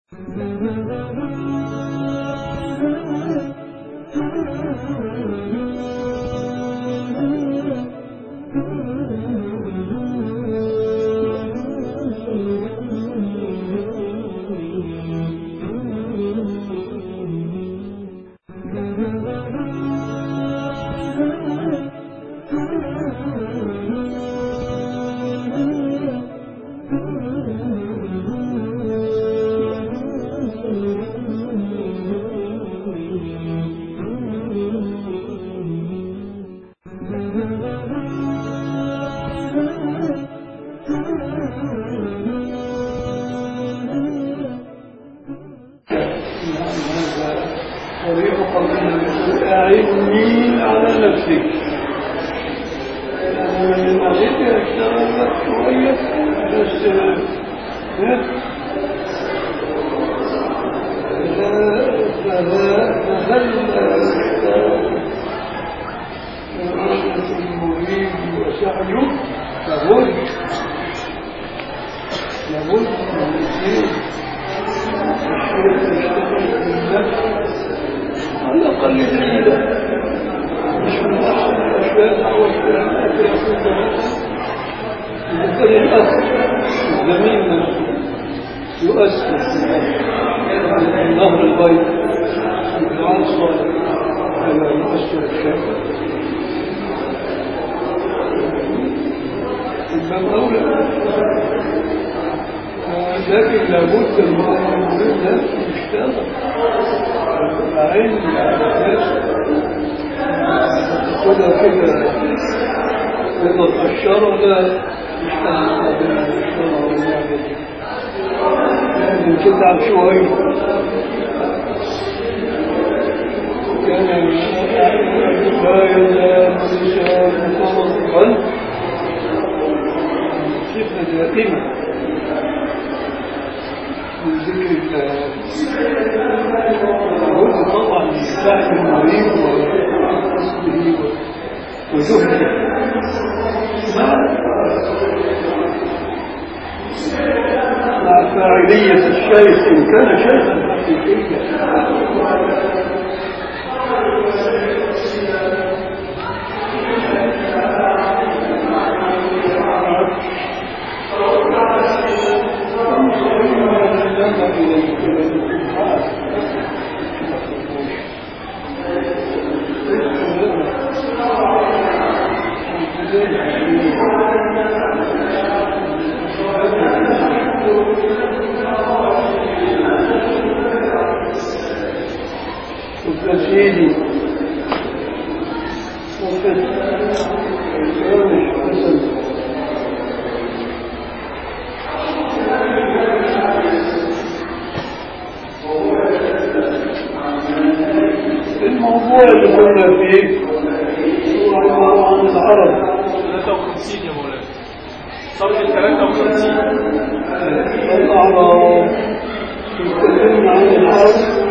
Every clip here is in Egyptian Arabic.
طريقة من أعني على نفسك من أريد أشتغل شوية بس ها؟ فهل إرادة المريد وسعيه لابد لابد من الاثنين الشيخ يشتغل بالنفس على الأقل دليلا مش من أحسن الأشياء دعوة الأكل يكون إذا كان الأخ الزميل نفسه يؤثر في ظهر البيت الدعاء الصالح على يؤثر الشيء الباب أولى لكن لابد المريض نفسه يشتغل العين تاخدها كده رضا الشر لا يشتغل بين الشر والمعبد لازم تتعب شوية كان لا يزال الإنسان مطلقا صفة دائمة من ذكر الله طبعا يستعد المريض وقصده وزهده مع فاعلية الشيخ إن كان شيخا حقيقيا وتسيدي الموضوع اللي كنا فيه هو عبارة عن العرب 53 يا مولانا صفحة 53 الأعراب تكلمنا عن العرب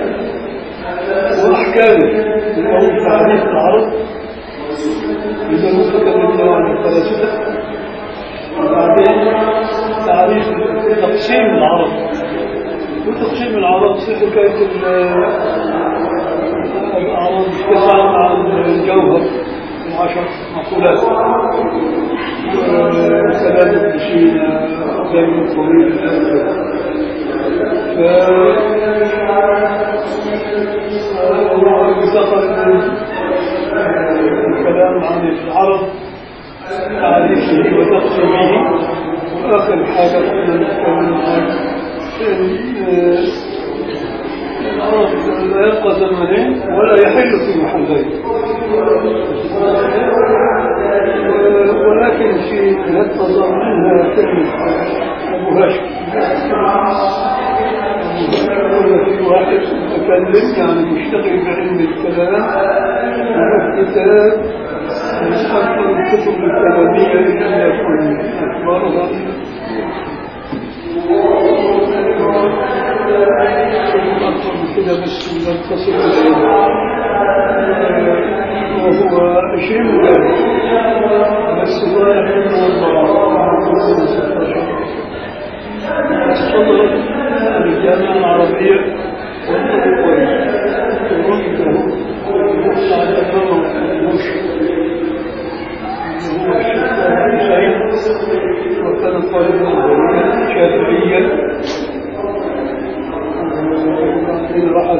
وأحكامه الأول تعريف العرب إذا تكلمنا عن الفلاسفة وبعدين تعريف تقسيم العرب وتقسيم العرب في حكاية الأعراض تسعة عن الجوهر عشر مقولات ثلاثة بشينا دم طويل الأنفة فهو بسطر الكلام عن العرب تعريفه وتقسيمه وآخر حاجة قلنا نتكلم عن العرب لا يبقى زمنين ولا يحل في محلين ولكن في يتظر منها كلمة أبو هاشم في واحد متكلم يعني مشتغل بعلم الكلام وله كتاب من أكثر الكتب الكلامية اللي يكون أكبرها أكثر من كده بس نتصل وهو عشرين مجلد بس ضايع منه أربعة صدر الجامعة العربية والله كويس ورده على النظر وكان طالبا شافعيا وبعدين راح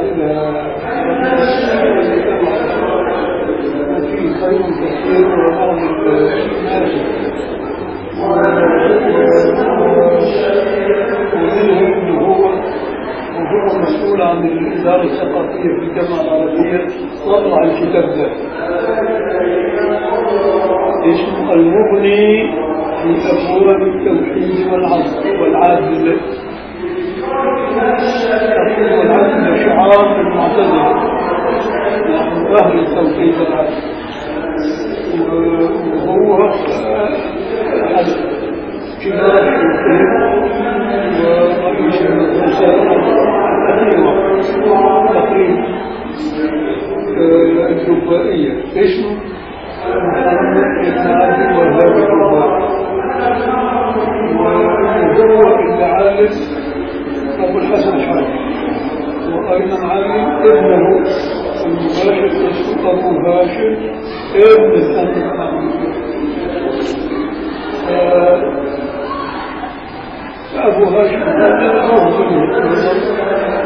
في خير كثير وبعض الناس ومنهم انه هو وهو مسؤول عن الاداره الثقافيه في الجامعه العربيه طلع الكتاب ده اسمه المغني في ابواب التوحيد والعدل والعدل التوحيد والعدل شعار المعتزله نحن اهل التوحيد والعدل وهو احد كبار الشيوخ ورئيس المدرسه الاخيره تقريبا الجبائيه اسمه محمد بن عبد الوهاب الجبائي وهو اللي عالم ابو الحسن حامد وايضا عالم ابنه المباشر اسمه ابو هاشم ابن الحسن حامد أبو هاشم هذا أفضل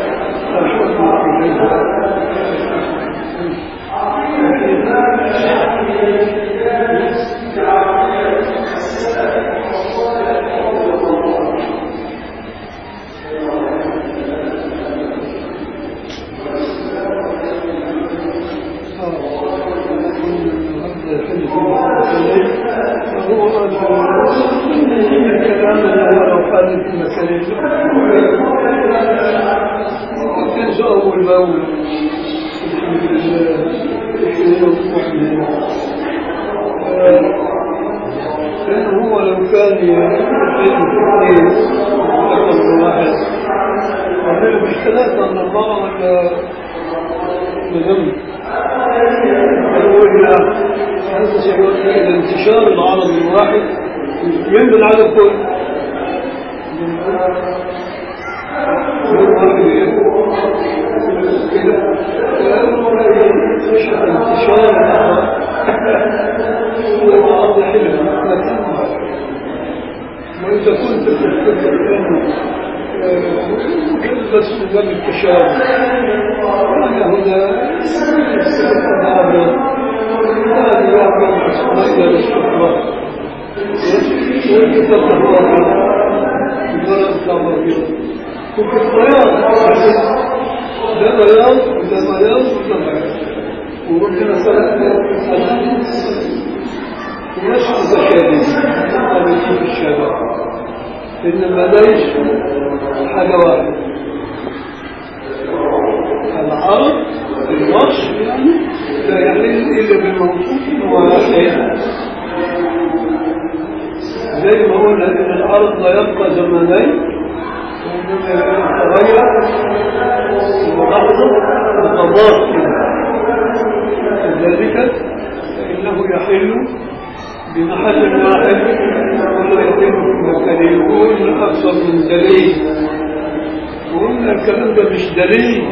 هو الكلام لو قال في مكان تنسى أول بأول لأن هو لو كان يحسن اثنين رقم واحد وعمل مش ثلاثة من أربعة ولا مهم الأولى إلى انتشار العرض الواحد ينبغي العدد كله انتشار العرض حلم وإذا كنت تفتكر أنه بس باب التشابه أنا هنا التدابر هذا يعمل إسماعيل الاستقرار ويجب التفاضل ولا التفاضل وفي البياض ده بياض وده بياض وده بياض وربنا خلقنا ونشر زكادين هذا يجيب الشباب إنما ليس حاجة واحدة العرض الوصف يعني لا يحل إلا بالموصوف واحد زي ما قلنا إن الأرض لا يبقى زمانين وإنما يتغير ولحظة وتضاد كذلك فإنه يحل بمحل واحد ولا يتم مكان يكون أكثر من دليل وقلنا الكلام ده مش دليل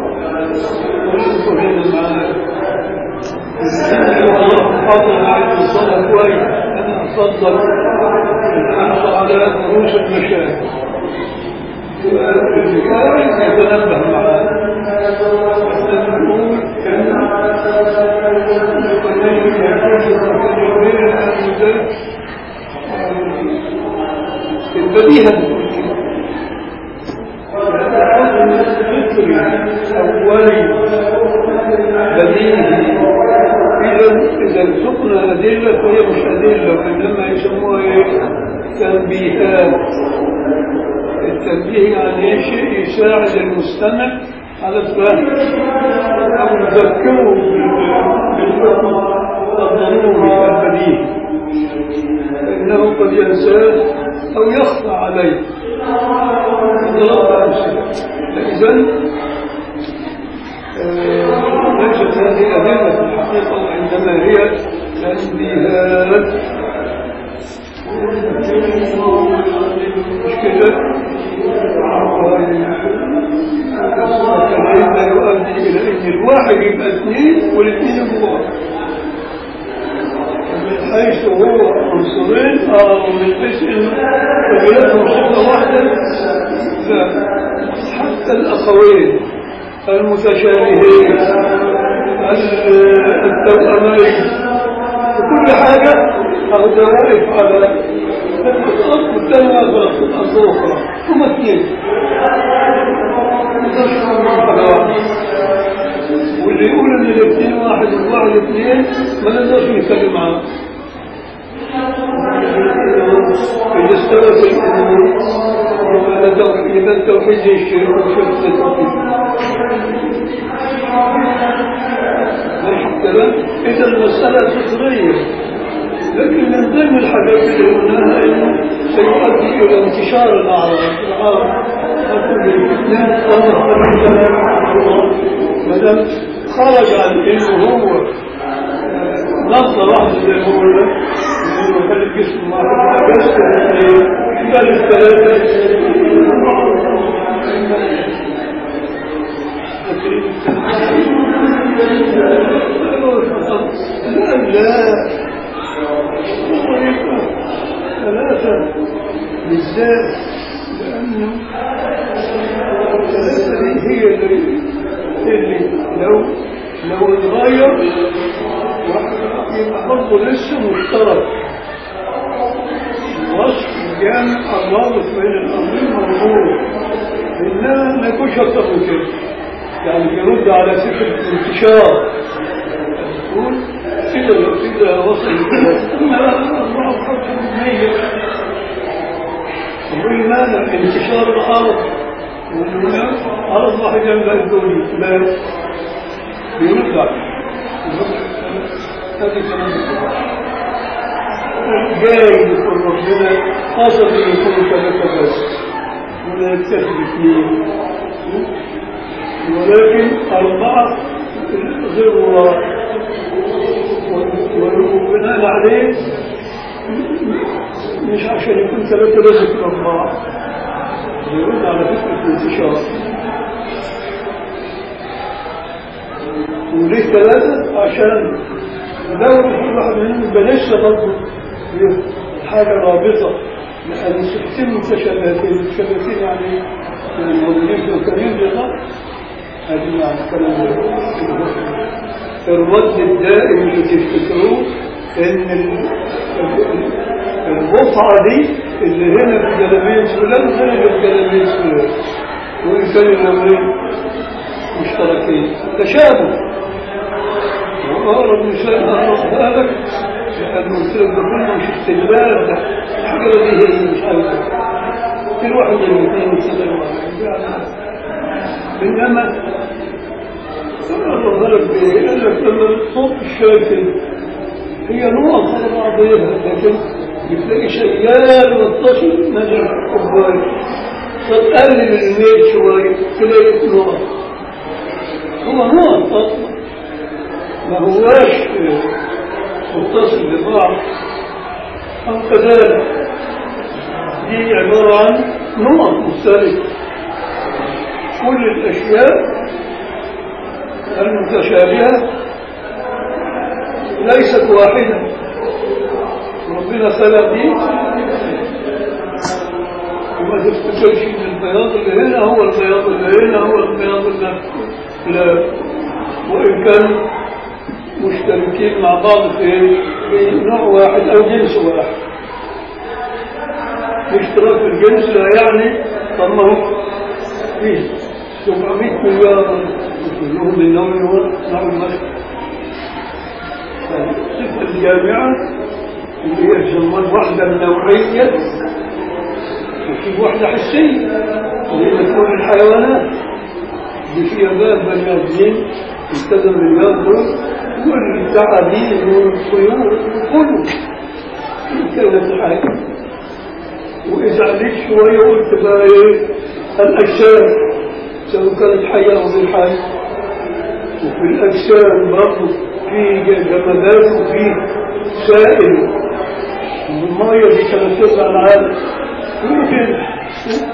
قلت هنا معانا الله فضل على الصلاة كويس أنا أفضل الحمد على دروس المشاهد يتنبه معانا احنا نقول كان البديهة أولي بديهي إذا إذا الحكم أدلة فهي مش أدلة وإنما يسموها إيه؟ تنبيهات التنبيه يعني شيء يساعد المستمع على الفهم أو يذكره بالحكم الضروري البديهي فإنه قد ينساه أو يخفى عليه ضرب أمثلة فإذا ليست هذه أدلة في الحقيقة وإنما هي تنبيهات مش كده واحد يبقى اثنين والاثنين يبقوا واحد من حيث هو عنصرين أو من حيث إنه وجدتهم صفة واحدة لا حتى الأخوين المتشابهين التوأمين وكل حاجة هذا واقف على الأصل الثاني واقف على الأصل الأخرى هم اثنين واللي يقول ان الاثنين واحد والواحد اثنين ما نقدرش نتكلم معاه إذا استوت الأمور وما توحيد التوحيد الشرك وشرك التوحيد ماشي الكلام إذا المسألة فطرية لكن من ضمن الحاجات اللي قلناها انه سيؤدي الى انتشار الاعراض العام ما دام خرج عن انه هو نقطة واحدة زي ما قلنا انه يخلي الجسم واحد بس يبقى الثلاثة لا لا ثلاثة بالذات لأنه الثلاثة دي هي اللي, اللي لو لو اتغير يبقى برضه لسه مشترك وصف جامع الرابط بين الأمرين موجود إنما ما يكونش أكتر من كده يعني يرد على فكرة الانتشار يقول كده كده وصل ثم الله خلق الميت يقول ماذا انتشار الارض وهنا ارض واحده جنب الدنيا لا يرجع هذه كمان جاي يقول ربنا اصل يكون ثلاثه بس ولا يتخذ اثنين ولكن اربعه غير الله وبناء عليه مش عشان يكون ثلاثة لازم يكون أربعة يرد على فكرة الانتشار وليه ثلاثة عشان لو كل واحد منهم يبقى لسه برضه حاجة رابطة لأن صفتين متشابهتين متشابهتين يعني الموجودين في الكريم بالغلط هذه معنى كلام الرد الدائم اللي تفتكروه ان البقعة دي اللي هنا في جلابية فلان غير في جلابية فلان وإن كان الأمرين مشتركين تشابه وأقرب مثال أقرب ذلك لأنه قلت لك ده كله مش استجلال ده الحاجة دي هي مش عايزة كل واحد من الاثنين يستدل إنما الغرب قال لك لما صوت الشاكل هي نوع على بعضها لكن بتلاقي شيال متصل نجم كبار فتقلل الميل شوية تلاقي نوع هو نوع أصلا ما هواش متصل ببعض أو كذلك دي عبارة عن نوع مختلف كل الأشياء المتشابهة ليست واحدة ربنا خلق دي وما تفتكرش ان البياض اللي هنا هو البياض اللي هنا هو البياض اللي لا وإن كانوا مشتركين مع بعض في في نوع واحد أو جنس واحد الاشتراك في الجنس لا يعني طب ما هو فيه 700 مليار كلهم من نوع نوع المشي الصفة الجامعة اللي هي تسمى الوحدة النوعية وفي وحدة حسية اللي هي تكون الحيوانات اللي فيها باب بني آدمين التزم الرياض دول والتعابين والطيور وكله كانت الحياة وإذا عليك شوية قلت بقى إيه الأجسام سواء كانت حية أو غير حية وفي الأجسام برضه في جمادات وفي سائل والمية دي كانت تطلع العالم ويمكن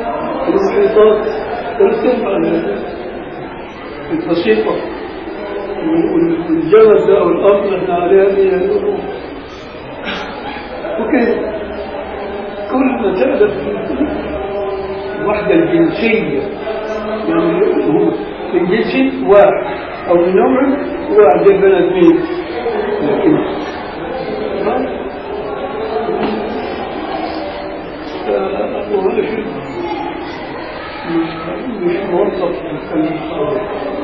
المحيطات كانت تطلع البسيطة والجبل ده والأرض اللي احنا عليها دي الروح وكده كل ما تقدر الوحدة الجنسية يعني هو من جنسي واحد أو من نوع واحد زي بني آدمين لكن ما وهذا شيء مش موظف في الكلام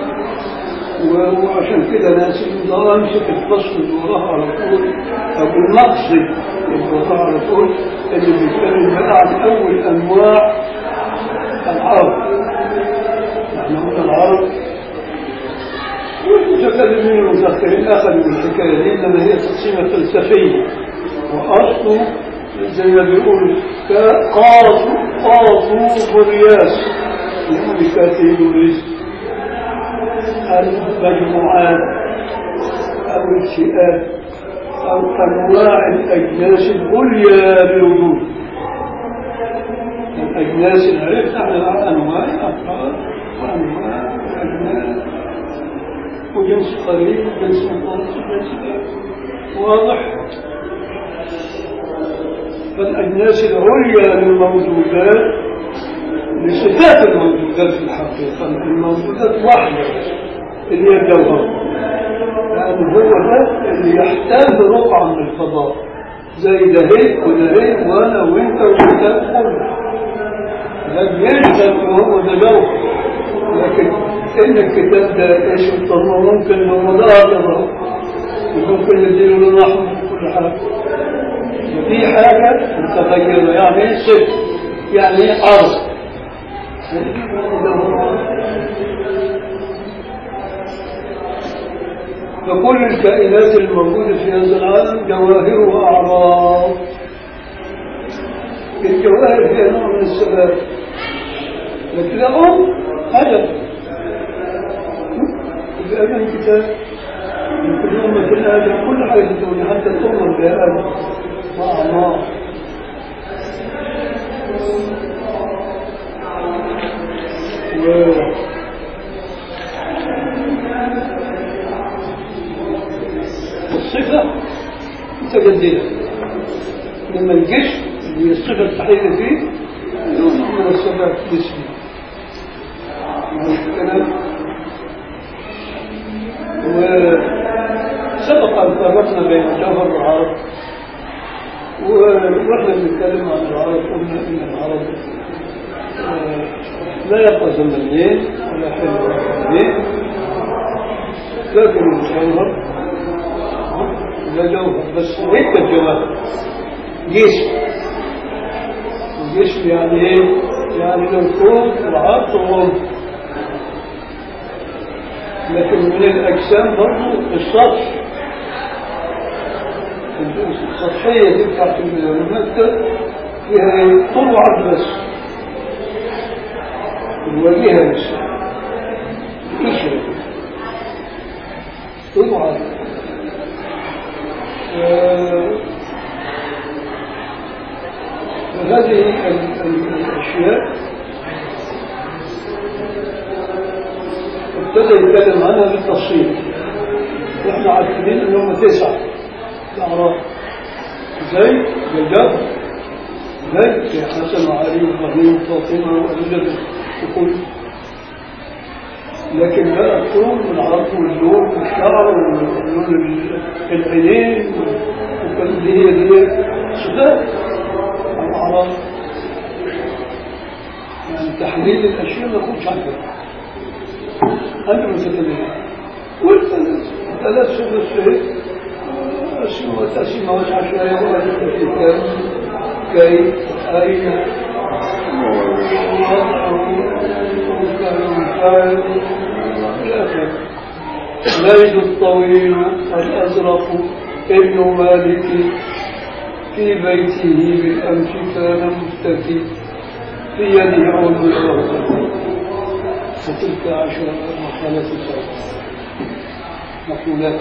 وعشان كده ناس الله امسك الفصل اللي وراها على طول او المقصد اللي وراها على طول اللي بيتكلم بقى عن اول انواع العرب احنا قلنا العرب والمتكلمين المتاخرين اخذوا الحكايه دي انما هي تقسيمه فلسفيه واصله زي ما بيقول قاصوا قاصوا برياس يعني كاتب رزق المجموعات أو الفئات أو أنواع الأجناس العليا للوجود الأجناس اللي عرفنا على أنواع الأفراد وأنواع الأجناس وجنس قريب وجنس مطلق وجنس واضح فالأجناس العليا للموجودات لصفات الموجودات في الحقيقة الموجودات واحدة اللي هي الجوهر لأن هو ده اللي يحتاج رقعة من الفضاء زي ده هيك وده هيك وأنا وأنت وأنت كله ده بيلزم وهو ده جوهر لكن إن الكتاب ده إيش طالما ممكن هو ده أبيض وممكن نديله لون أحمر في كل حاجة وفي حاجة متغيرة يعني إيه صفر يعني إيه أرض فكل الكائنات الموجودة في هذا العالم جواهر وأعراض الجواهر هي نوع من السبب لكن الأم هدف في أمام الكتاب من كل أمة آدم كل حاجة تقول حتى الأمة بآدم وأعمار والصفة متجددة لما الجسم اللي هي الصفة الصحيحة فيه نوع من الصفات جسمي وسبق أن فرقنا بين الجوهر والعرب ونحن بنتكلم عن العرب قلنا إن العرب لا يبقى زمنين ولا حلو زمنين لكن الجوهر لا جوهر بس هيك الجوهر جسم الجسم يعني ايه؟ يعني له طول وعرض وعمق لكن من الاجسام برضه السطح السطحيه دي بتاعت المادة فيها طول وعرض بس الواجهة بس القشرة طول وعرض وهذه الأشياء ابتدى يتكلم عنها بالتفصيل واحنا عارفين انهم تسعة الأعراض زي الجبر زي حسن وعلي وابراهيم وفاطمة وأبو وكل لكن بقى الطول والعرض واللون والشعر ولون العينين وكل دي هي دي صفات الأعراض يعني تحليل الأشياء ما يكونش عنها أنت متكلم والتلسل الشيء تقسيمات عشوائية في كم كيف أين زيد الطويل الأزرق ابن مالك في بيته بالأمس كان مفتكي في يده عود الأرض فتلك عشر مرحلة سابقة مقولات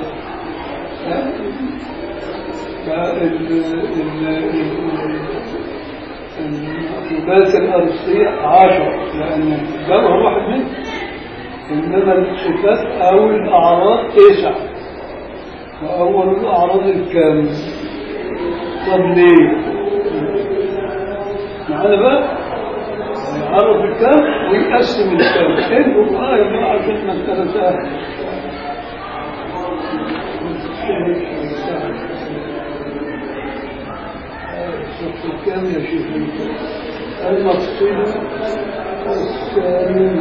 المقولات الأرضية عشر لأن الجوهر واحد منه إنما الصفات أو الأعراض تسع وأول الأعراض الكامل طب ليه؟ معانا بقى يعرف الكام ويقسم الكام انتوا بقى يا جماعة عشان مسألة سهلة الكام يا شيخ المقصود الثاني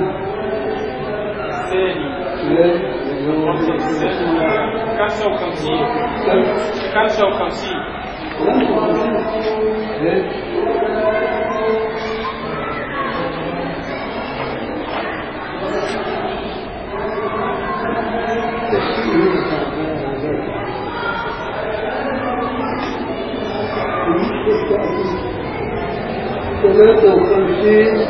الثاني المقصد الثاني 55 55 ثلاثة وخمسين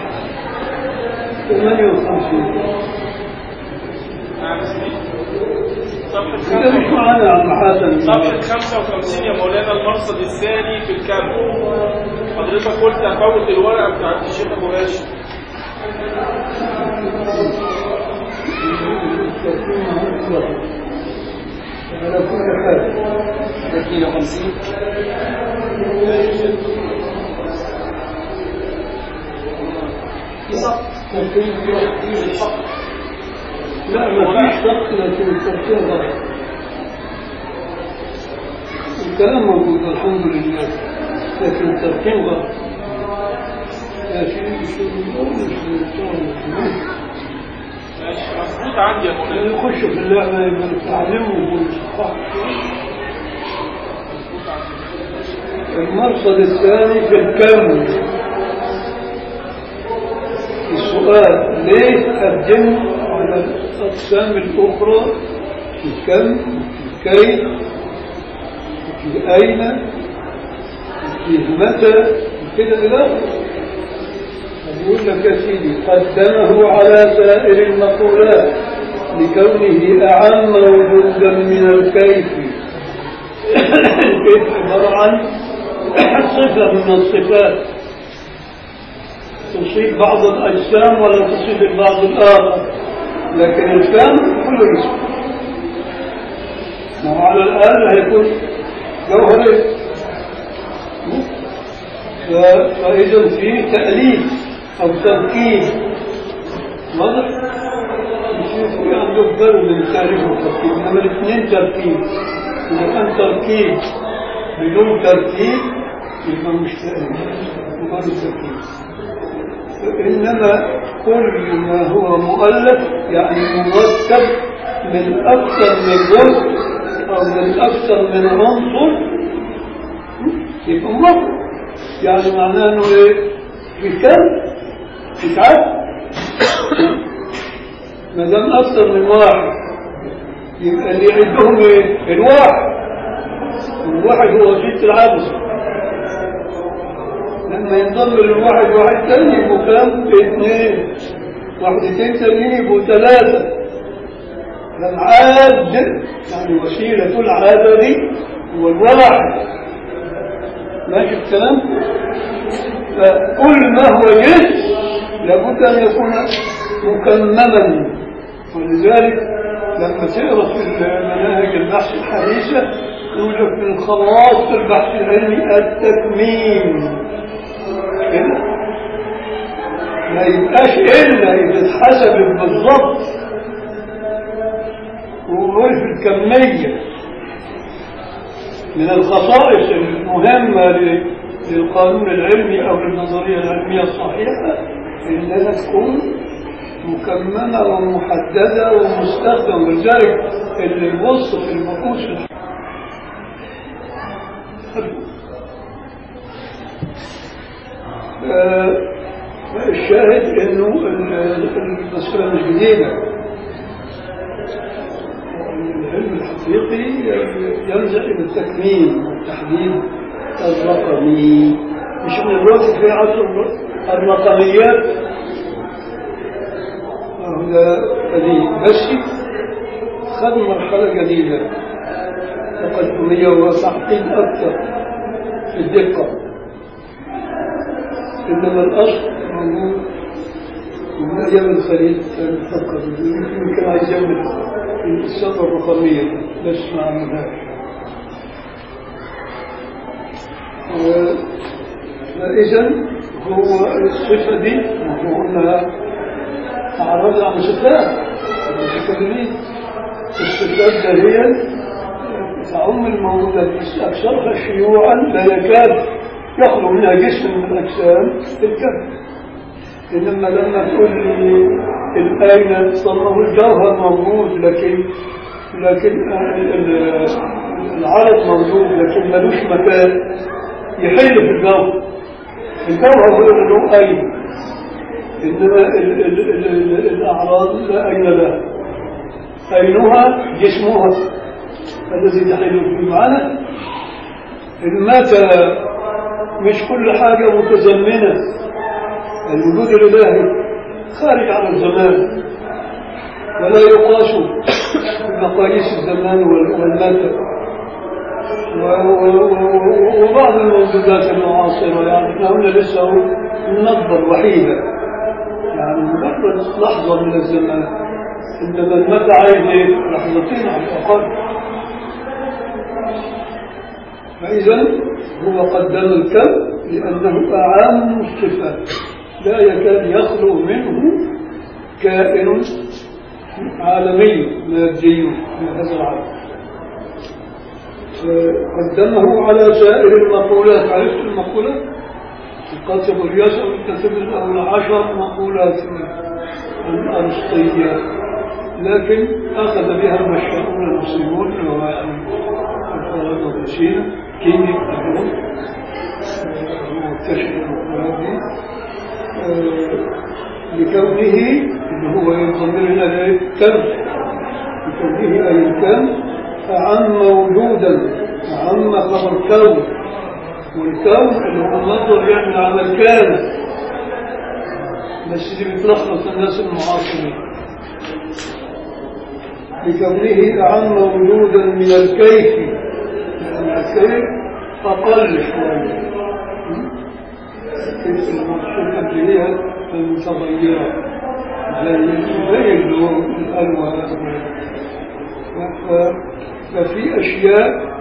ثمانية وخمسين نعم اسمي صفحة انت مش 55 معانا يا عم حسن صفحة 55 يا مولانا المرصد الثاني في الكم حضرتك قلت هفوت الورقة بتاعت الشيخ أبو هاشم على كل حال 52 في سقط في سقط لا ما فيش ضغط لكن الترتيب ضغط الكلام موجود الحمد لله لكن الترتيب ضغط يا سيدي شو بنقول ماشي مظبوط عندي يا مولانا يخش في اللعبة يبقى يتعلموا بالصح المرصد الثاني في الكم السؤال ليه قدموا على الأقسام الأخرى في كم في كيف في أين في متى كده إلى يقول لك يا سيدي قدمه على سائر المقولات لكونه أعم وجودا من الكيف الكيف عبارة عن صفة من الصفات تصيب بعض الأجسام ولا تصيب البعض الآخر لكن الكم كله اسم وعلى الآن هيكون جوهري ف- فإذا في تأليف أو تركيب واضح؟ يصير في عنده فرق من تاريخ التركيب إنما الاثنين تركيب إذا كان تركيب بدون تركيب يبقى مش تأليف مجرد تركيب إنما كل ما هو مؤلف يعني مركب من أكثر من جزء أو من أكثر من عنصر يبقى مركب يعني معناه إنه إيه؟ في كم؟ تتعب ما دام أكثر من واحد يبقى اللي عندهم إيه؟ الواحد الواحد هو ست العبس لما ينضم للواحد واحد تاني يبقوا كام؟ اثنين واحدتين تانيين يبقوا ثلاثة فالعاد يعني وسيلة العادة دي هو الواحد ماشي الكلام؟ فكل ما هو جسم لابد أن يكون مكمما ولذلك لما تقرا في مناهج البحث الحديثة يقول لك من خواص البحث العلمي التكميم كده ما يبقاش إلا إذا اتحسبت بالضبط وقول في الكمية من الخصائص المهمة ل- للقانون العلمي أو للنظرية العلمية الصحيحة إنها تكون مكممة ومحددة ومستخدمة ولذلك اللي يبص في البحوث الح- آه، الشاهد انه ال- المسألة مش جديدة العلم الحقيقي يلجأ إلى التكميم والتحديد الرقمي مش من الوقت في عصر الرقميات هذا قديم بس خذ مرحلة جديدة تقدمية وتعقيد أكثر في الدقة إنما الأصل موجود من أيام الخليل كان يفكر يمكن عايز يعمل السنة الرقمية بس ما عملهاش فإذا هو الصفة دي هو أنها أعراض عن صفات المتكلمين الصفات ده هي تعم الموجودات بس أكثرها شيوعا لا يكاد يخلو منها جسم من الأجسام في الكهف إنما لما تقول لي الآية طبعا الجوهر موجود لكن لكن العرض موجود لكن ملوش مكان يحل في الجوهر الجوهر هو له أين إنما ال ال ال ال الأعراض لا أين لها أينها جسمها الذي تحل فيه معنا متى مش كل حاجة متزمنة الوجود الإلهي خارج عن الزمان ولا يقاس بمقاييس الزمان والمكان وبعض الموجودات المعاصرة يعني احنا قلنا لسه النظرة الوحيدة يعني مجرد لحظة من الزمان إنما المدى عايز ايه؟ لحظتين على الأقل فإذا هو قدم الكم لأنه أعام الصفات لا يكاد يخلو منه كائن عالمي مادي من هذا العالم قدمه على سائر المقولات عرفت المقولات القاتل الرياس أو الكتب أو العشر مقولات الأرسطية لكن أخذ بها المشاؤون المسلمون ويعني الفرائض الرسيلة كيني أبوه مكتشف المقولات دي لكونه اللي هو يضمن لنا الكم لكونه أي الكم أعم موجودا أعم خبر كون والكون اللي هو النظر يعمل عمل كان بس اللي بتلخبط الناس المعاصرين لكونه أعم موجودا من الكيف لأن الكيف أقل شوية كيف الموصوفة اللي هي المتغيرة زي زي اللون الألوان ففي أشياء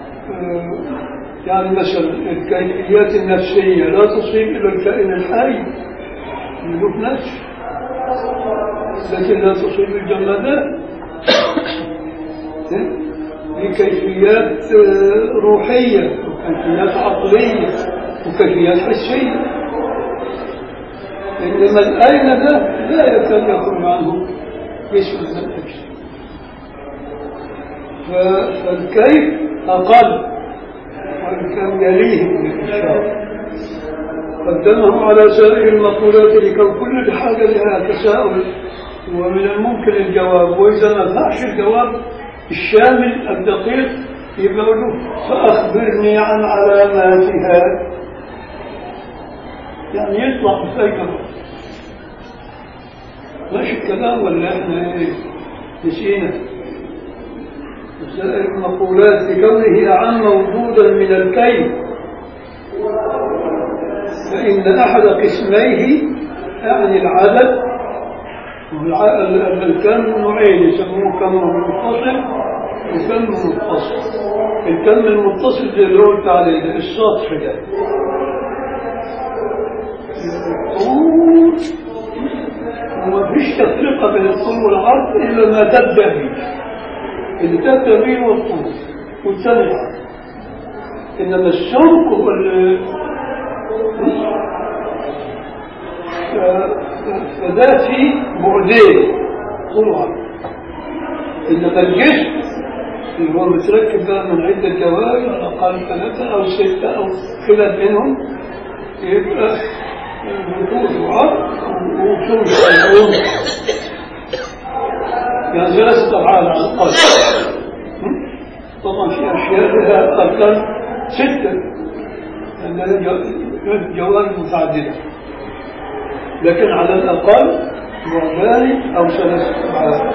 يعني مثلا الكيفيات النفسية لا تصيب إلى الكائن الحي له نفس لكن لا تصيب الجمادات في كيفيات روحية وكيفيات عقلية وكيفيات حسية إنما الأين ده لا يكاد يكون عنه اسم من الأجسام فالكيف أقل وإن كان يليه من الإشارة قدمه على سائر المقولات لكون كل حاجة لها تساؤل ومن الممكن الجواب وإذا ما طلعش الجواب الشامل الدقيق يبقى له فأخبرني عن علاماتها يعني يطلع بفايدة ماشي الكلام ولا احنا ايه نسينا سائر المقولات بكونه أعم موجودا من الكيف فإن أحد قسميه يعني العدد الكم نوعين يسموه كم منفصل وكم متصل الكم المتصل زي اللي قلت عليه السطح ده الطول وما فيش تفرقة بين الطول والعرض إلا ما تبدأ به اللي تبدأ به هو الطول والثاني العرض إنما السمك هو فده في بعدين طول وعرض إنما الجسم اللي هو متركب بقى من عدة جوارح على الأقل ثلاثة أو ستة أو خلاف منهم يبقى طول وعرض وطول العلوم يعني ثلاثة أفعال على الأقل طبعا في أشياء لها أركان ستة لأنها جوانب متعددة لكن على الأقل بعدان أو ثلاثة أفعال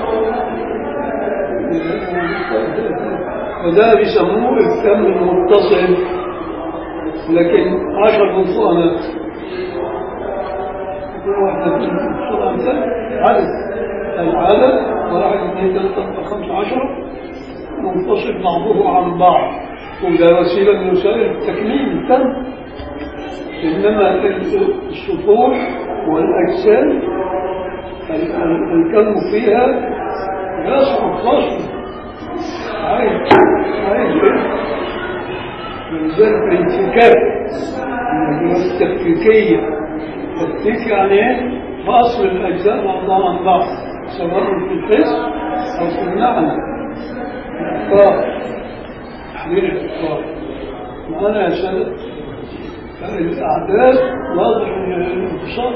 فده بيسموه الكم المتصل لكن عشر مصانات واحدة بسرعة مثال عدد العدد واحد اثنين ثلاثة أربعة خمسة عشرة منفصل بعضه عن بعض وده وسيلة من وسائل التكليم تم إنما السطوح والأجسام ال- ال- الكلم فيها يصعب فصل عايز عايز إيه؟ ولذلك الانفكاك اللي هو التفكيكية تفكيك يعني ايه؟ فصل الأجزاء بعضها عن بعض سواء في الحس أو في المعنى الأفكار تحليل الأفكار معنا يا سادة الأعداد واضح ان الانتصار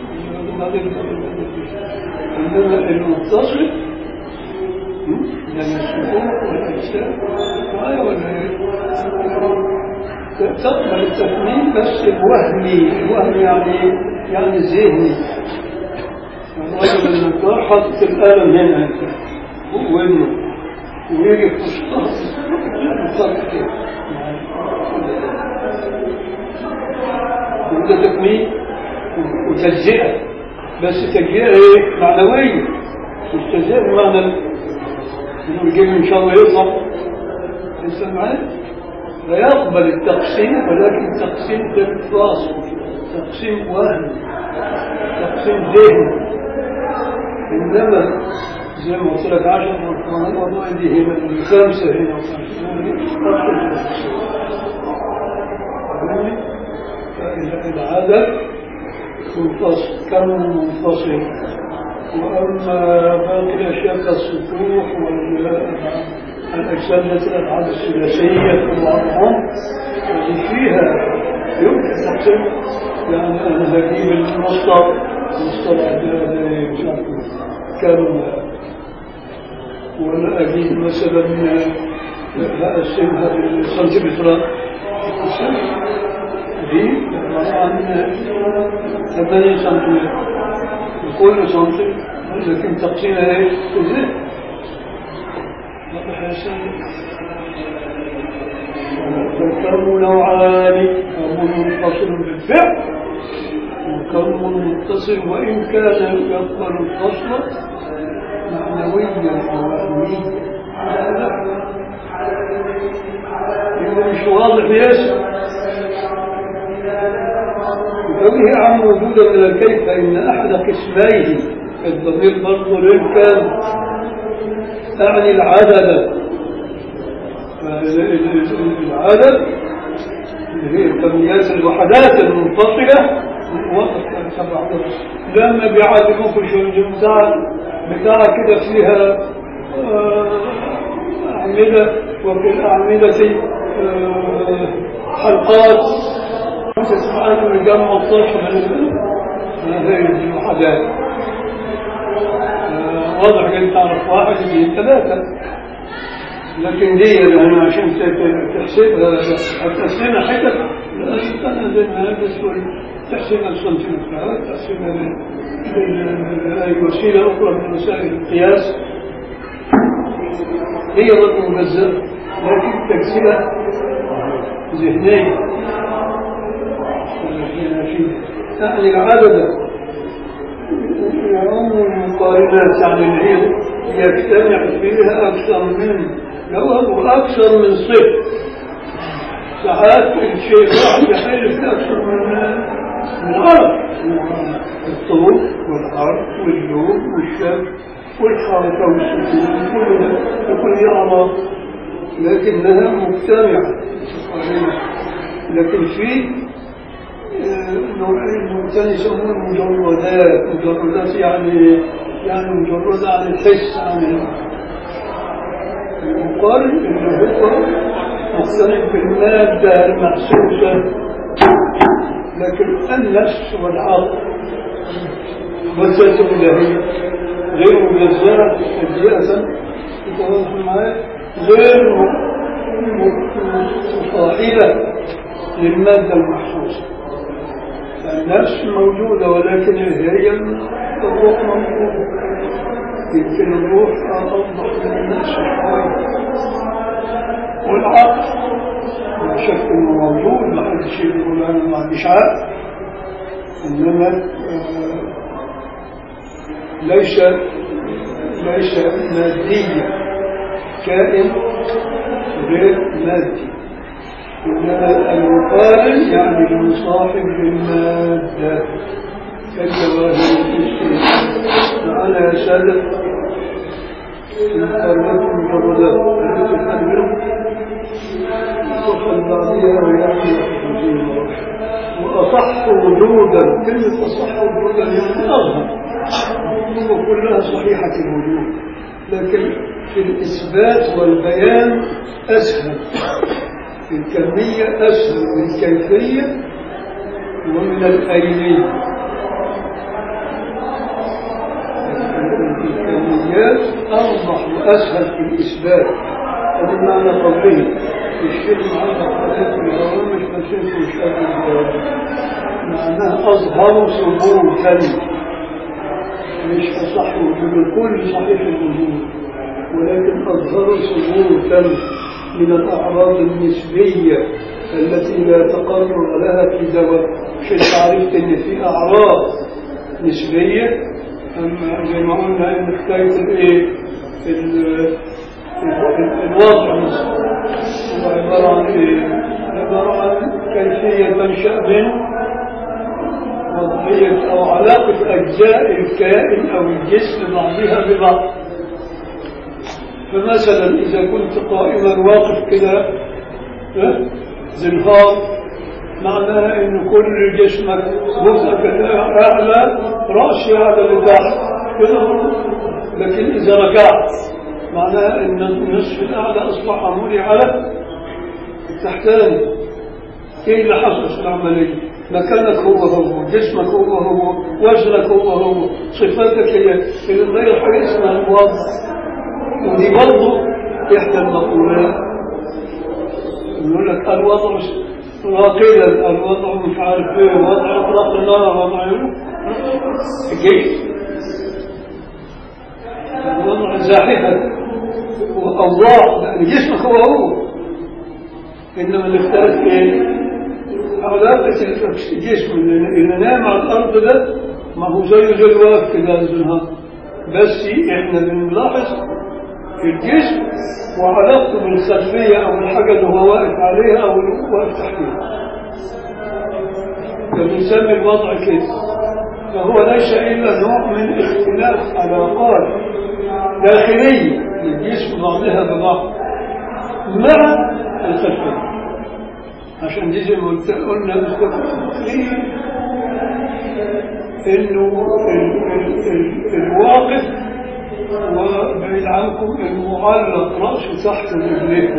إنما المتصل يعني السكون والأجسام معايا ولا إيه؟ تقبل التثمين بس الوهمي الوهمي يعني إيه؟ يعني ذهني الراجل النجار حاطط القلم هنا وإنه ويجي في وسطها يحط كده وده تكميل وتجزئة بس تجزئة ايه معنوية مش تجزئة بمعنى انه يجيب ان شاء الله يطلع انسان معايا لا يقبل التقسيم ولكن تقسيم تفاصل تقسيم وهم تقسيم ذهن انما زي ما قلت لك 10 مرات والله عندي هنا خمسه هنا العدد منفصل كم منفصل وأما باقي الأشياء كالسطوح والأجسام التي الأبعاد الثلاثية والأرقام التي فيها يمكن تقسيم يعني أنا هجيب المصدر مصطلح مش عارف كم ولا أجيب مثلا أقسمها بالسنتيمترات دي عن 8 سنتيمتر كل سنتي لكن تقسيمها ايه؟ ازاي؟ واضح يا سيدي فالكرم نوعان كرم منفصل بالفعل وكرم متصل وإن كان يقبل الفصل معنويا أو وهميا إذا مش واضح ياسر وتنهي عن وجود من الكيف فإن أحد قسميه الضمير برضه للكام أعني العدد العدد اللي هي الكميات الوحدات المنفصلة وقت سبع لما بيعلموك الشنجم بتاع بتاع كده فيها أعمدة وفي الأعمدة حلقات تسمعان من جمع الطرف من هذه الوحدات واضح ان تعرف واحد اثنين ثلاثة لكن دي يعني عشان تحسبها هتقسمها حتت انا زي ما هلبس تحسبها السنتيمترات تحسبها اي وسيلة اخرى من وسائل القياس هي برضه مجزأة لكن تجزئة ذهنية يعني العدد يعم المقارنات يعني اللي هي يجتمع فيها أكثر من لو أكثر من صفر ساعات الشيء واحد يحل في أكثر من من عرض الطول والعرض واللون والشكل والحركة والسكون كل ده كل دي أعراض لكنها مجتمعة لكن في نوعين الإنسان يسمون مجردات مجردات يعني يعني مجردة عن الحس عن المقارن اللي هو مختلف بالمادة المحسوسة لكن النفس والعقل والذات الإلهية غير مجزأة تجزئة تتواصل معايا غير مصاحبة للمادة المحسوسة النفس موجودة ولكن هي الروح موجودة يمكن الروح أوضح من النفس شوية والعقل لا شك انه موجود ما حدش يقول انا ما عنديش عقل انما ليس ليس ماديا كائن غير مادي إنما المقارن يعني المصاحب للمادة كالجواهر الفسية معنا يا سادة المقارنات المجردات التي تحمل صفا بعضها ويأتي وأصح وجودا كلمة أصح وجودا يعني أظهر وكلها صحيحة الوجود لكن في الإثبات والبيان أسهل الكمية أسهل من الكيفية ومن الأينية الكميات أوضح وأسهل في الإثبات هذا معنى قوله الشيء معلق عليه في الهوامش فشيء مشابه معناه أظهر ثبوتا مش أصح وجود الكل صحيح الوجود ولكن أظهر ثبوتا من الأعراض النسبية التي لا تقرر لها في دواء مش عرفت ان في اعراض نسبيه اما زي ما قلنا ان حكايه الايه ال- ال- الوضع هو عباره عن ايه؟ عباره عن كيفيه منشا منه وضعيه او علاقه اجزاء الكائن او الجسم بعضها ببعض فمثلا إذا كنت قائما واقف كده ها، زنهار معناها إن كل جسمك جزءك أعلى رأسي أعلى لتحت كده لكن إذا ركعت معناها إن النصف الأعلى أصبح عمودي على التحتاني إيه اللي حصل في العملية؟ مكانك هو هو جسمك هو هو وزنك هو هو صفاتك هي إذا غير حاجة اسمها الوضع ودي برضه إحدى المقولات يقول لك الوضع راقدا الوضع مش عارف ايه وضع اطلاق النار وضع الجيش الوضع زاحفا واوضاع لان جسمك هو هو انما اللي اختلف ايه؟ علاقة الجسم اللي نام على الارض ده ما هو زيه زي الواقف كده الزنهار بس احنا بنلاحظ الجسم وعلاقته بالخلفية أو الحاجة اللي هو واقف عليها أو واقف تحتها فبنسمي الوضع كده فهو ليس إلا نوع من اختلاف علاقات داخلية للجسم بعضها ببعض مع الخلفية عشان دي زي ما قلت- قلنا بالتفصيل انه ال- ال- ال- الواقف وبعيد عنكم المعلق رأسه تحت رجليه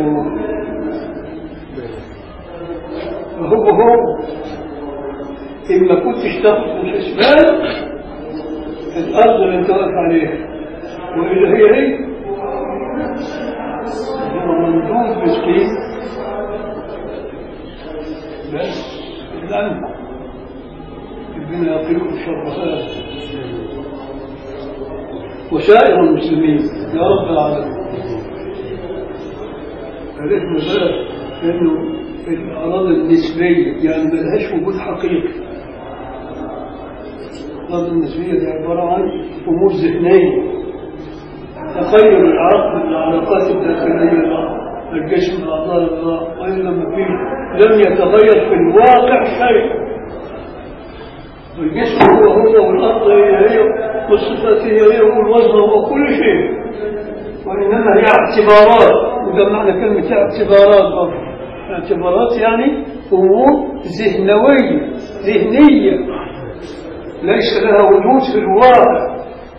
هو هو إما كنتش تاخد في الحسبان الأرض اللي أنت واقف عليها وإلا هي هي هو مندوب مسكين بس الأنفع ربنا يقيكم شر هذا وسائر المسلمين يا رب العالمين عرفنا بقى انه الاعراض النسبيه يعني ملهاش وجود حقيقي الاعراض النسبيه دي عباره عن امور ذهنيه تخيل العقل العلاقات الداخليه مع الجسم اعضاء الله والا ما فيه لم يتغير في الواقع شيء الجسم هو هو والأرض هي هي والصفات هي هي والوزن هو كل شيء وإنما هي اعتبارات وده معنى كلمة اعتبارات برضه. اعتبارات يعني أمور ذهنوية ذهنية ليس لها وجود في الواقع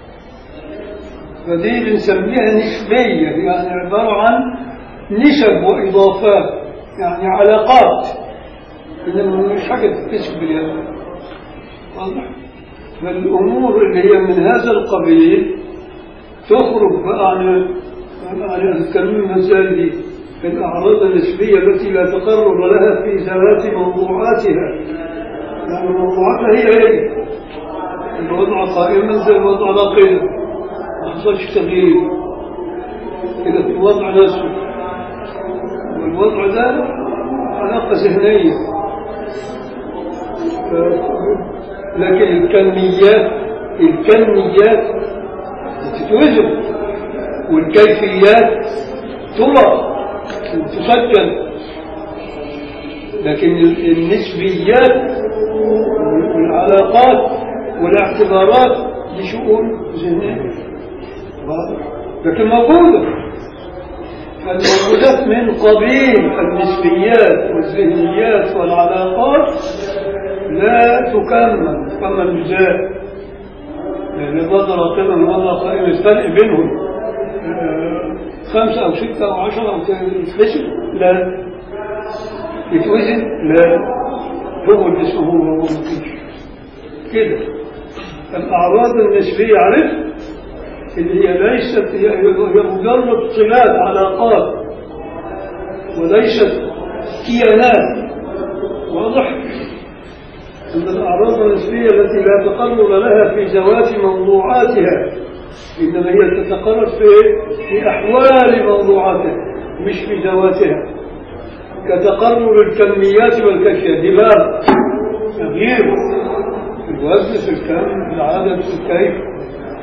فدي بنسميها نسبية يعني عبارة عن نسب وإضافات يعني علاقات إنما مش حاجة تكتسب باليد واضح فالأمور اللي هي من هذا القبيل تخرج بقى عن عن الكلام المثال دي الأعراض النسبية التي لا تقرر لها في ذوات موضوعاتها يعني موضوعاتها هي هي الوضع قائما زي الوضع راقدا ما حصلش تغيير كده في الوضع نفسه والوضع ده علاقة ذهنية لكن الكميات الكميات تتوزن والكيفيات ترى وتسجل لكن النسبيات والعلاقات والاعتبارات دي شؤون ذهنية لكن موجودة الموجودات من قبيل النسبيات والذهنيات والعلاقات لا تكمل تكمل بذات لأن بقدر قيمة والله قائمة الفرق بينهم آه، خمسة أو ستة أو عشرة أو تتحسب لا يتوزن لا هو الجسم هو هو مفيش كده الأعراض النسبية عرفت اللي هي ليست هي هي مجرد صلات علاقات وليست كيانات واضح أن الأعراض النسبية التي لا تقرر لها في ذوات موضوعاتها إنما هي تتقرر في في أحوال موضوعاتها مش في ذواتها كتقرر الكميات والكيفية دماغ تغيير في الوزن في الكم في العدد في الكيف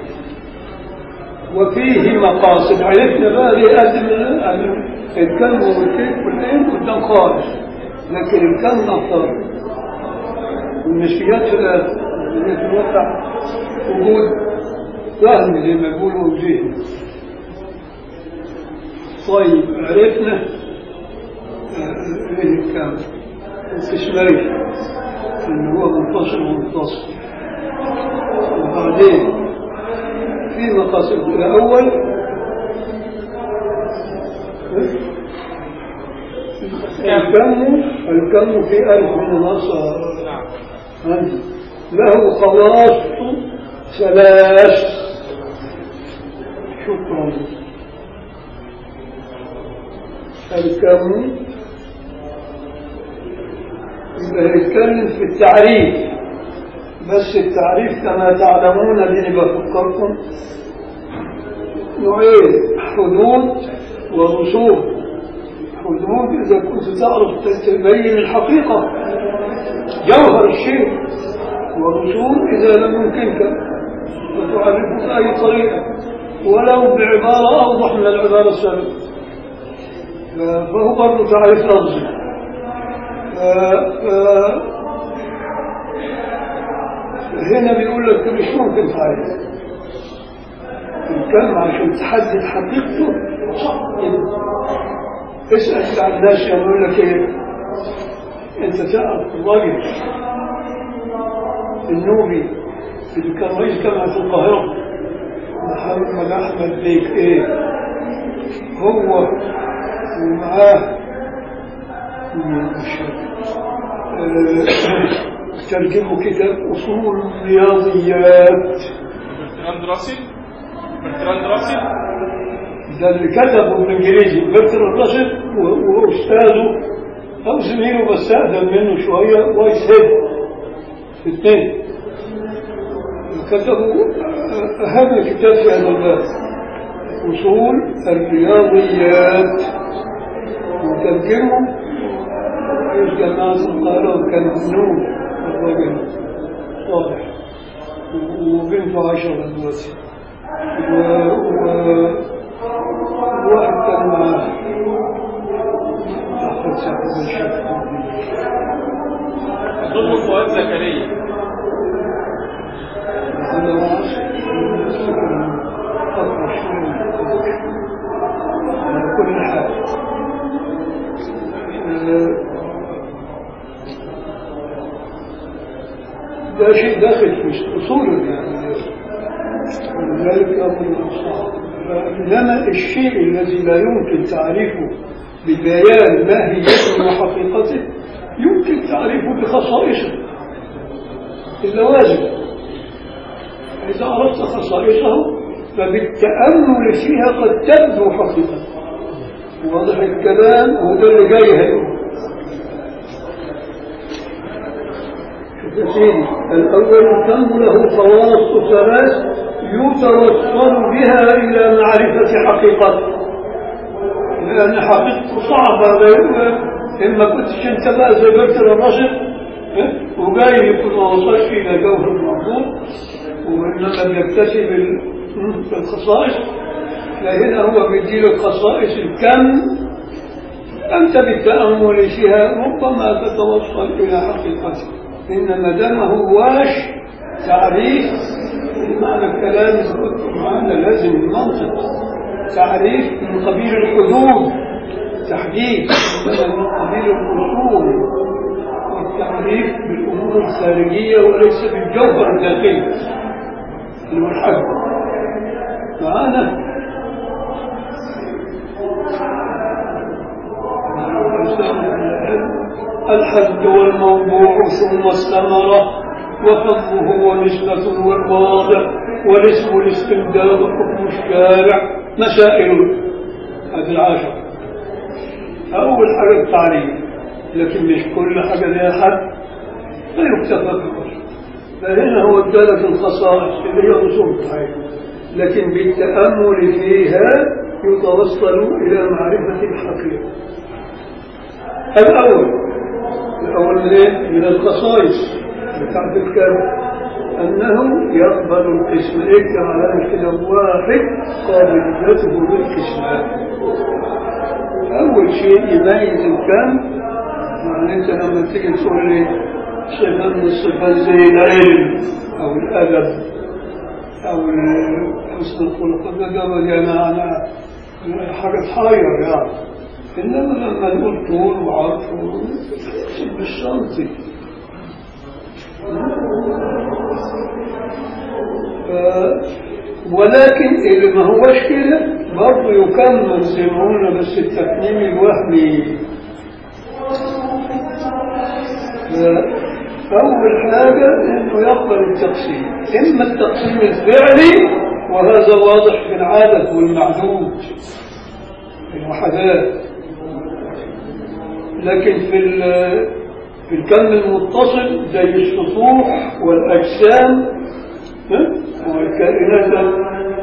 وفيه مقاصد عرفنا بقى ليه قدم الكم والكيف والعين قدام خالص لكن الكم أكثر والنسبيات في الآخر اللي في الواقع وجود وهم زي ما يقولوا وجيه طيب عرفنا ايه الكم القسمين اللي هو منفصل ومتصل وبعدين في مقاصد الأول الكم الكم في ألف مناصر له خواص ثلاث شكرا الكم يبقى يتكلم في التعريف بس التعريف كما تعلمون دي بفكركم نوعين حدود ورسوم حدود إذا كنت تعرف تبين الحقيقة جوهر الشيء ورسوم إذا لم يمكنك فتعرفه بأي طريقة ولو بعبارة أوضح من العبارة السابقة فهو برضه تعريف لفظي هنا بيقول لك مش ممكن تعرف الكلام عشان تحدد حقيقته صعب اسأل عن الناس يقول لك ايه انت تعرف الراجل النوبي اللي كان رئيس جامعة القاهرة محمد أحمد بيك ايه هو ومعاه ترجموا كتاب أصول الرياضيات برتراند راسل برتراند راسل ده اللي كتبه بالانجليزي برتراند راسل واستاذه او زميله بس اقدم منه شويه وايس هيد الاثنين كتبوا اهم كتاب في هذا الباب اصول الرياضيات وترجمه رئيس جامعة القاهرة كان نور الراجل صالح وبنته عشرة دلوقتي وواحد كان معاه أحمد سعد الشيخ أظن فؤاد زكريا أنا ما أعرف أقرأ شوية على كل حال ده شيء داخل في أصول يعني ولذلك أمر صعب إنما الشيء الذي لا يمكن تعريفه ببيان ماهيته وحقيقته يمكن تعريفه بخصائصه اللوازم إذا عرفت خصائصه فبالتأمل فيها قد تبدو حقيقة واضح الكلام وده اللي جاي هيقول يا سيدي الأول الكم له خواص ثلاث يتوصل بها إلى معرفة حقيقته لأن حقيقته صعبة لا إما كنتش أنت بقى زي برتر الرشد وجاي يكون ما وصلش إلى جوهر الموضوع وإنما بيكتسب ال- الخصائص فهنا هو بيديلك خصائص الكم أنت بالتأمل فيها ربما تتوصل إلى حقيقته إنما دام هواش تعريف معنى الكلام معنى لازم المنطق تعريف من قبيل الحدود تحديد بدل من قبيل الأصول والتعريف بالأمور الخارجية وليس بالجوهر الداخلي اللي هو الحد معانا الحد والموضوع ثم الثمرة وحظه ونسبة والواضع والاسم الاستمداد وحكم الشارع مسائل هذه العشر أول حاجة التعريف لكن مش كل حاجة لها حد لا يكتفى بها فهنا هو ادالك الخصائص اللي هي اصول التعريف لكن بالتأمل فيها يتوصل إلى معرفة الحقيقة الأول الأول من إيه؟ من الخصائص بتاعت الكلام أنه يقبل القسم اكتب على كده واحد قابليته للقسمات أول شيء يميز الكم يعني أنت لما تيجي تقول لي صفة من الصفات زي العلم أو الأدب أو حسن الخلق ده ده يعني أنا حاجة تحير يعني إنما لما نقول طول وعرض بالشنطي ولكن اللي ما هوش كده برضه يكمل زي ما قلنا بس التكميم الوهمي أول حاجة إنه يقبل التقسيم إما التقسيم الفعلي وهذا واضح في العدد والمعدود في الوحدات لكن في في الكم المتصل زي السطوح والأجسام والكائنات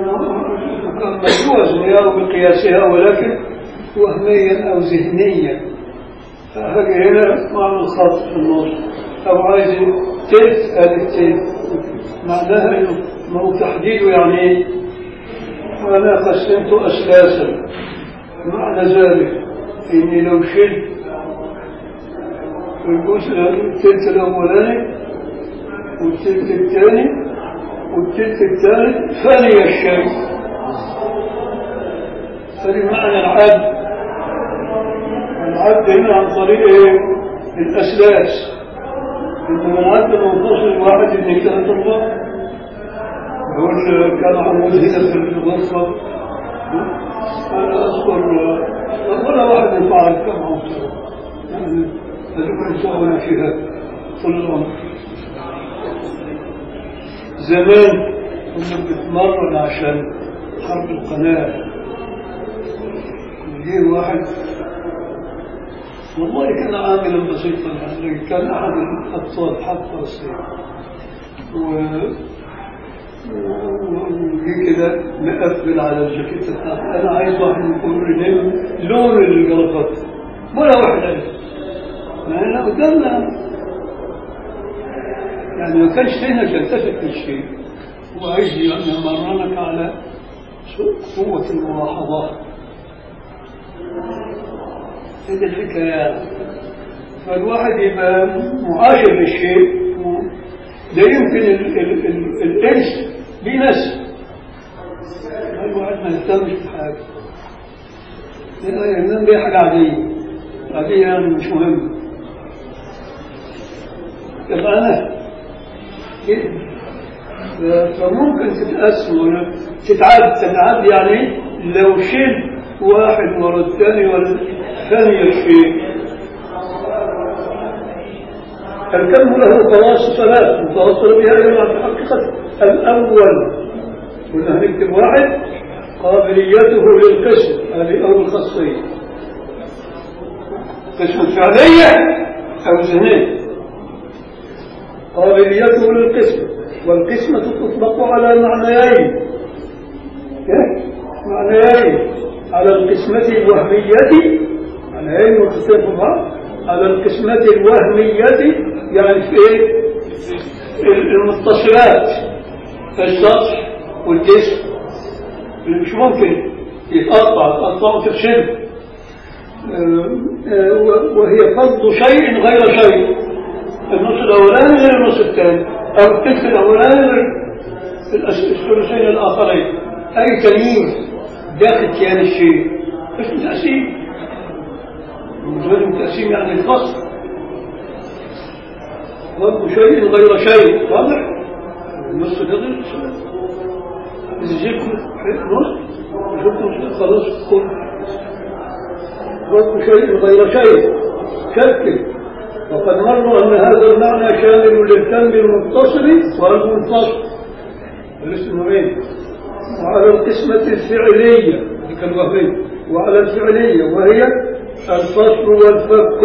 مجوز وياه بقياسها ولكن وهميا أو ذهنيا فهذا هنا معنى الخط في النص أو عايز تلت ألف تلت معناها إنه ما هو تحديده يعني إيه؟ أنا قسمت أسلاسا معنى ذلك إني لو شلت الجزء التلت الأولاني والتلت الثاني والتلت الثالث فني الشيء هذه معنى العد العد هنا عن طريق ايه الاسلاس انما العد منتصر واحد اثنين ثلاثة اربعة يقول كان عمود هنا في الغرفة انا اذكر ولا واحد يفعل كم عمود يعني هذوك يسوون فيها طول العمر زمان كنا بنتمرن عشان حرب القناة يجي واحد والله كان عاملا بسيطا يعني كان أحد الأبطال حتى الصيف و وجي كده مقفل على الجاكيت بتاعتي انا عايز واحد يقول لي لون الجرافات ولا واحد عايز ما احنا قدامنا يعني ما كانش فينا تلتفت للشيء هو عايز يمرنك على قوة الملاحظات هذه الحكاية فالواحد يبقى معاشر للشيء ده يمكن ال- ال- ال- الإرث بنفسه الواحد ما يهتمش بحاجة ينام بيه حاجة عادية عادية يعني مش مهمة يبقى أنا كده فممكن تتقسم ولا تتعد تتعد يعني لو شلت واحد ورا الثاني ورا الثاني الشيء الكم له خواص ثلاث متوصل بها إلى حقيقة الأول قلنا هنكتب واحد قابليته للقسم هذه أول خاصية قسم فعلية أو ذهنية قابليته للقسم والقسمة تطلق على معنيين إيه؟ معنيين على القسمة الوهمية معنيين مختلفة على القسمة الوهمية يعني في ايه المتصلات السطح والجسم اللي مش ممكن يتقطع تقطع وتفشل وهي فضل شيء غير شيء النص الاولاني غير النص الثاني او الثلث الاولاني غير الثلثين الاخرين اي تمييز داخل كيان الشيء اسمه تقسيم مجرد تقسيم يعني الفصل فضل شيء غير شيء واضح النص ده غير إذا جبت نص جبت خلاص كل فضل شيء غير شيء شكل وقد مر أن هذا المعنى شامل للكم المتصل والمنفصل الاسمين وعلى القسمة الفعلية دي كان وهمية وعلى الفعلية وهي الفصل والفك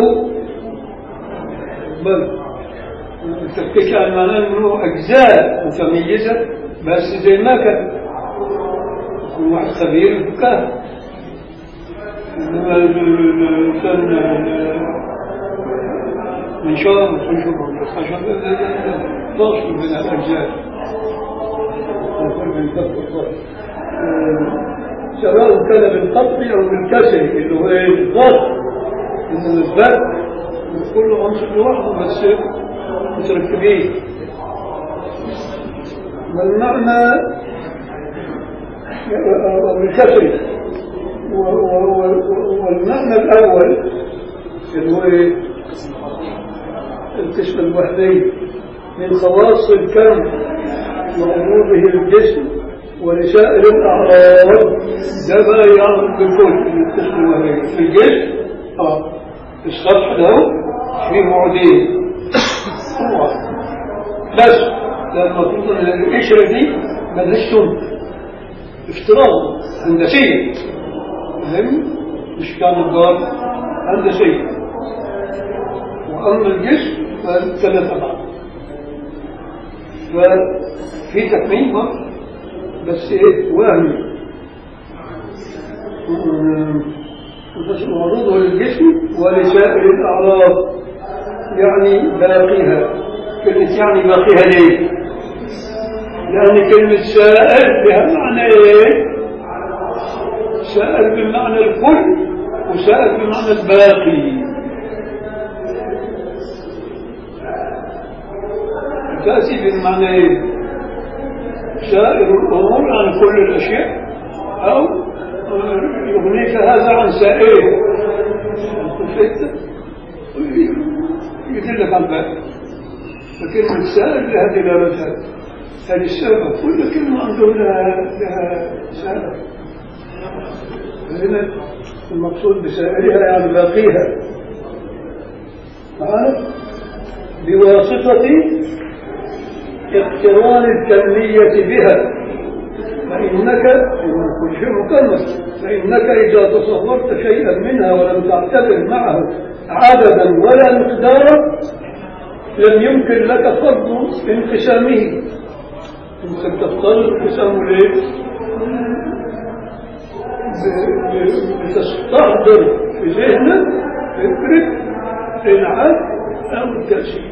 بل التفكيك عن معناه انه اجزاء متميزه بس زي ما كان يكون واحد خبير الفكاهه انما كان من شر خشب والخشب فاصل بين الاجزاء الفرق بين الفك والفصل سواء كان بالقطع او بالكسر اللي هو ايه الضغط انما الفك كل عنصر لوحده بس متركبين والمعنى بالكسر والمعنى الأول اللي هو القسم الوحدي من خواص الكون وعموده الجسم ولسائر الأعراض ده بقى يعرف بالكل القسم الوحدي في الجسم اه السطح ده فيه معدين بس لما المفروض ان القشره دي ملهاش سم افتراض هندسيه فاهم مش كان الدار هندسيه واما الجسم فثلاثه بعض ففي تكميم بس ايه وهمي وعروضه للجسم ولسائر الاعراض يعني باقيها كلمة يعني باقيها ليه؟ لأن كلمة سائل بها معنى إيه؟ سائل بمعنى الكل وسائل بمعنى الباقي تأتي بمعنى إيه؟ سائر الأمور عن كل الأشياء أو يغنيك هذا عن سائره يدلك عن ذلك فكلمة سائل لها دلالتها هذه السبب كل كلمة عنده لها لها سبب هنا المقصود بسائلها يعني باقيها معنا بواسطة اقتران الكمية بها فإنك من كل شيء مكمل فإنك إذا تصورت شيئا منها ولم تعتبر معه عددا ولا مقدارا لم يمكن لك فضل انقسامه ممكن تفترض انقسامه ليه؟ بتستحضر في ذهنك فكرة العد أو التأثير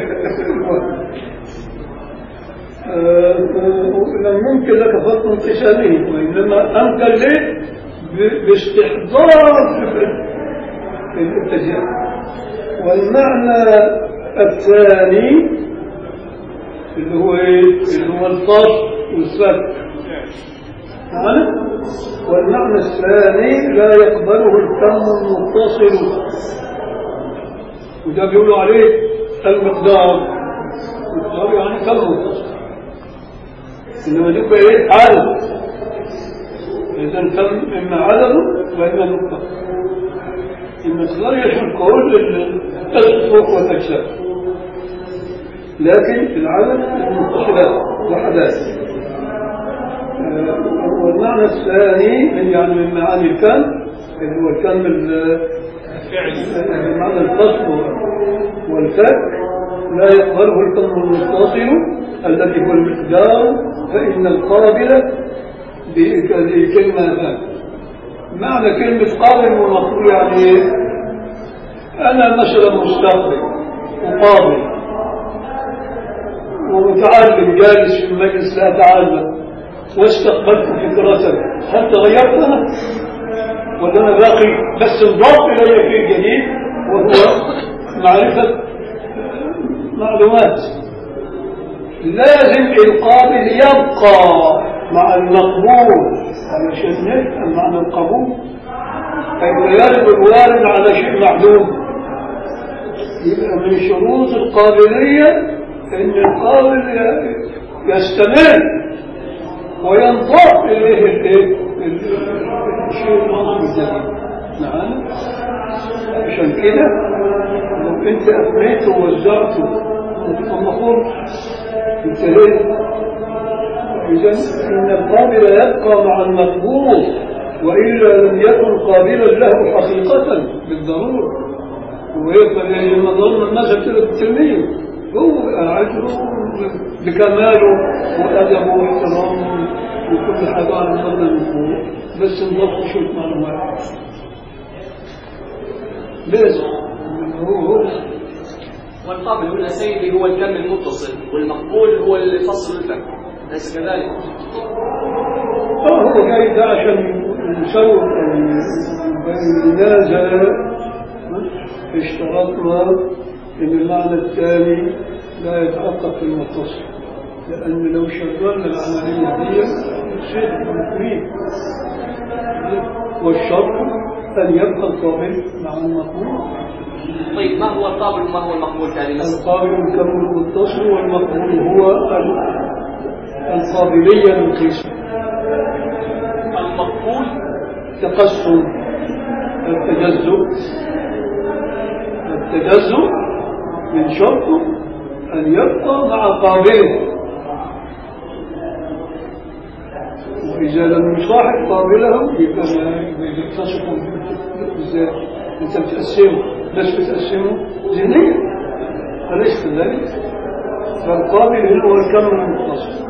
لم يمكن لك فضل انقسامه وإنما أمكن ليه باستحضار الاتجاه والمعنى الثاني اللي هو ايه اللي هو الفصل والسبك معنا والمعنى الثاني لا يقبله الكم المتصل وده بيقولوا عليه المقدار المقدار يعني كم متصل انما يبقى ايه عدد اذا كم اما عدد واما نقطه المقدار يشمل كل التصفق والاجسام لكن العدد المتصلات وحدات والمعنى الثاني من يعني من معاني الكم اللي هو الكم معنى الفصل والفك لا يقبله الكم المتصل الذي هو المقدار فإن القابل بكلمة معنى كلمة قابل والمطلوب يعني ايه؟ أنا مثلا مستقبل وقابل ومتعلم جالس في المجلس لا أتعلم واستقبلت فكرتك هل تغيرت أنا؟ ولا أنا باقي بس انضاف إلي شيء جديد وهو معرفة معلومات لازم القابل يبقى مع المقبول علشان نفهم معنى القبول كيف يرد الوارد على شيء معلوم يبقى من شروط القابلية ان القابل ي- يستمر وينضاف اليه الايه الشيء المنظم الجديد نعم عشان كده لو انت افنيته ووزعته المفروض انتهيت اذا ان القابل يبقى مع المقبول والا لم يكن قابلا له حقيقه بالضروره ويقبل لما ظن الناس كده بالتلميذ هو عجله بكماله وادبه واحترامه وكل حاجه على مدى النفوذ بس نضبط شويه معلومات بس هو هو والقابل هنا سيدي هو الكم المتصل والمقبول هو الفصل الفك أليس كذلك؟ اه هو جاي ده عشان نسوق لماذا اشترطنا ان المعنى الثاني لا يتحقق في المتصل لان لو شغلنا العمليه دي صدق مفيد والشرط ان يبقى القابل مع المقبول طيب ما هو القابل وما هو المقبول في هذه المسألة؟ القابل الكم المتصل والمقبول هو ال- القابليه للقسم المقبول تقسم التجزؤ التجزؤ من شرطه أن يبقى مع قابله وإذا لم يصاحب قابله يبقى ما يتصف ازاي أنت بتقسمه بس بتقسمه ذهنيا أليس كذلك؟ فالقابل هو الكم المتصل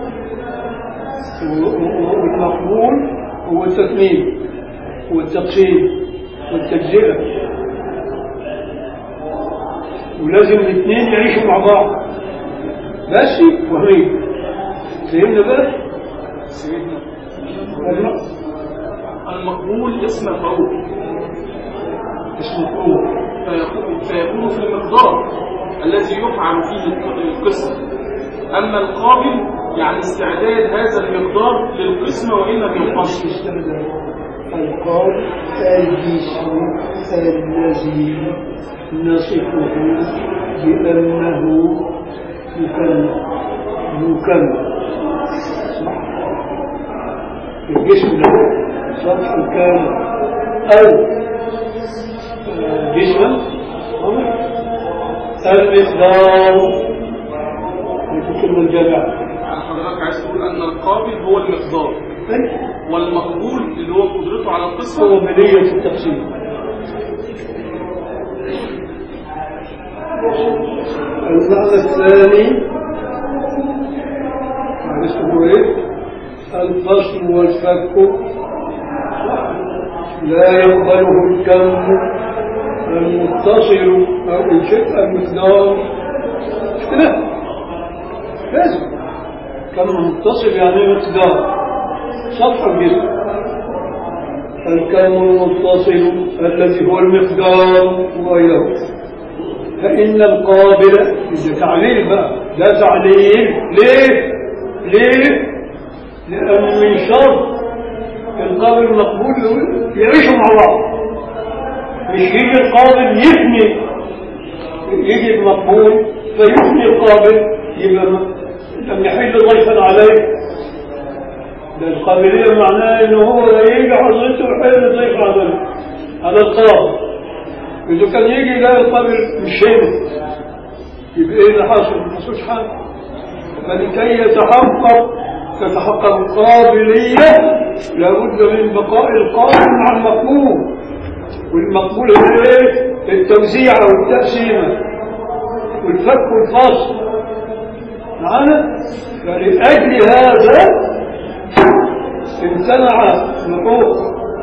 والمقبول هو التثمين والتقسيم والتجزئة ولازم الاثنين يعيشوا مع بعض بس وهمين فهمنا بقى؟ سيدنا أيوة. المقبول اسم مفعول اسمه قوة فيكون فيكون في المقدار الذي يفعل فيه القسم أما القابل يعني استعداد هذا المقدار للقسم وإن لم ينقص استخدام القول الجسم الذي نصفه بأنه مكمل مكمل صح الجسم ده سطح كامل أو آه، جسما المقدار لكتب الجامعة يعني حضرتك عايز تقول أن القابل هو المقدار والمقبول اللي هو قدرته على القسم قابلية التقسيم المعنى الثاني اسمه ايه الفصل والفك لا يقبله الكم المتصل او الشيء المقدار مش كده لازم كم متصل يعني مقدار سطح الجسم الكم المتصل الذي هو المقدار وغيره فإن القابل إذا تعليل بقى لا تعليل ليه؟ ليه؟ لأن من شرط القابل المقبول يعيشوا مع بعض مش يجي القابل يفني يجي المقبول فيفني القابل يبقى لم يحل ضيفا عليه ده القابلية معناه انه هو يجي حضرته ويحل ضيف على على القابل إذا كان يجي يلاقي القابل مش هنا يبقى ايه اللي حاصل؟ ما حصلش حاجة فلكي يتحقق تتحقق القابلية لابد من بقاء القابل مع المقبول والمقبول هو ايه؟ التوزيع والتقسيمة والفك والفصل معانا؟ فلأجل هذا امتنع نحوق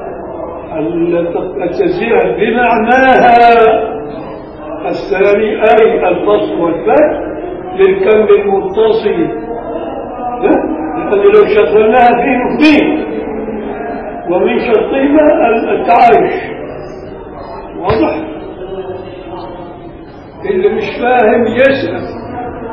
التزييع بمعناها الثاني أي الفصل والفك للكم المتصل ها؟ لأن لو شغلناها فين وفين ومن شرطهما التعايش واضح اللي مش فاهم يسأل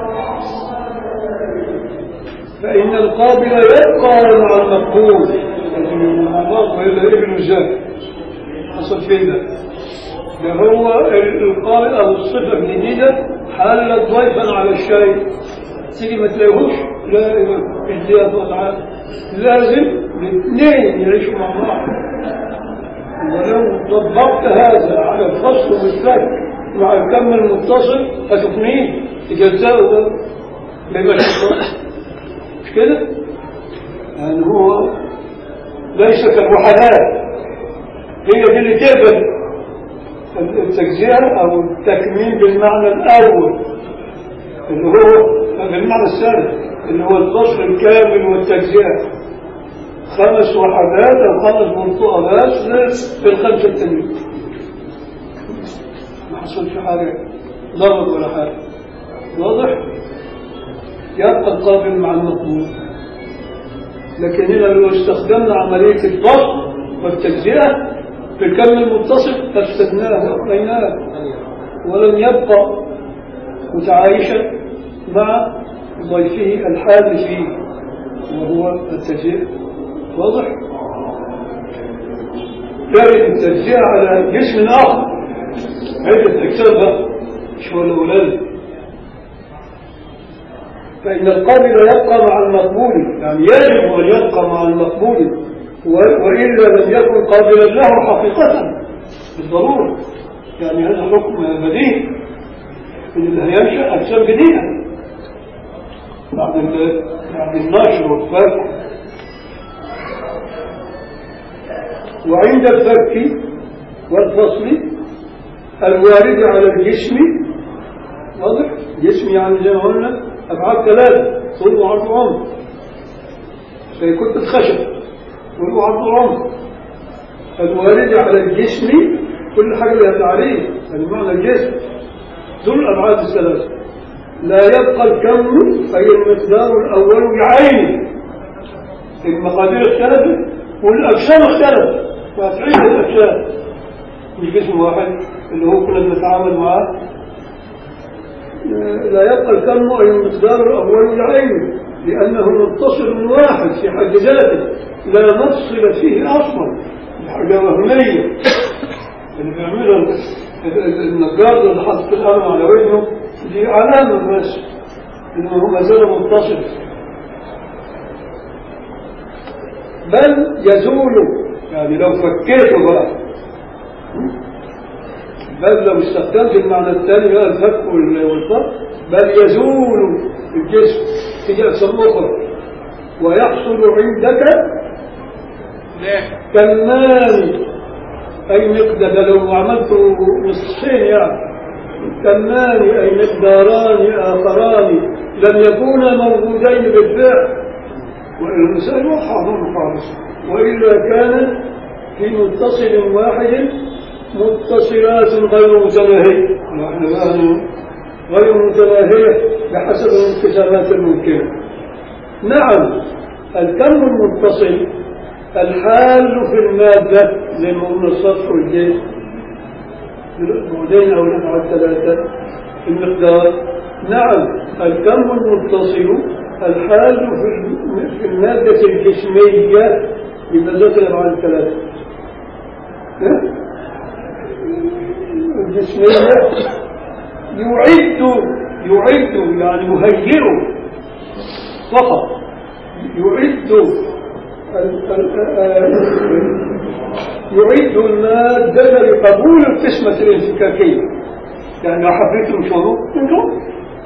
فإن القابل يبقى مع المقبول الله إلى ابن زاد حصل فين ده ده هو القائل أو الصفة الجديدة حلت ضيفا على الشيء تيجي ما تلاقيهوش لا ازدياد وضعات لازم الاثنين يعيشوا مع بعض ولو طبقت هذا على الفصل والفك مع الكم المتصل هتقنيه تجزاه ده بمشي مش كده؟ يعني هو ليس كالوحدات هي دي اللي تقبل التجزئة أو التكميل بالمعنى الأول اللي هو بالمعنى الثالث اللي هو الفصل الكامل والتجزئة خمس وحدات أو خمس منطقات في الخمسة التانيين ما حصلش حاجة ضغط ولا حاجة واضح؟ يبقى القابل مع المقبول لكن هنا لو استخدمنا عملية الفصل والتجزئة في الكم المتصل أفسدناه وأقنيناه ولم يبقى متعايشا مع ضيفه الحال فيه وهو التجزئة واضح؟ يرد التجزئة على جسم آخر عدة أجساد بقى مش هو الأولاد فإن القابل يبقى مع المقبول يعني يجب أن يبقى مع المقبول وإلا لم يكن قابلا له حقيقة بالضرورة يعني هذا حكم بديهي إن اللي هينشأ أجسام جديدة بعد بعد النشر والفك وعند الفك والفصل الوارد على الجسم واضح جسم يعني زي ما قلنا أبعاد ثلاثة طول وعرض وعمق زي كتلة خشب طول وعرض وعمق الوارد على الجسم كل حاجة لها تعريف يعني معنى الجسم دول الأبعاد الثلاثة لا يبقى الكم أي المقدار الأول بعينه المقادير اختلفت والأجسام اختلفت وهتعيد الأجسام مش جسم واحد اللي هو كنا بنتعامل معاه لا يبقى الكم أي المقدار الأول بعينه لأنه متصل واحد في حد ذاته لا مفصل فيه أصلا حاجة وهمية اللي بيعملها النجار اللي حاطط القلم على وجهه دي علامة بس إنه هو ما زال متصل بل يزول يعني لو فكيته بقى بل لو استخدمت المعنى الثاني بقى الفك والفك بل يزول الجسم في أجسام أخرى ويحصل عندك كالمال أي مقدار لو عملت نصفين يعني كالمال أي مقداران آخران لم يكونا موجودين بالفعل والمسائل واضحة خالص وإلا كان في متصل واحد متصلات غير متناهية نحن غير متناهية بحسب الانقسامات الممكنة نعم الكم المتصل الحال في المادة من السطح والجيش البعدين أو الأبعاد الثلاثة المقدار نعم الكم المتصل الحال في المادة الجسمية بمادة الأبعاد الثلاثة الجسمية يعد يعد يعني مهيئ فقط يعد يعد المادة لقبول القسمة الانفكاكية يعني لو حبيتم شروط انتم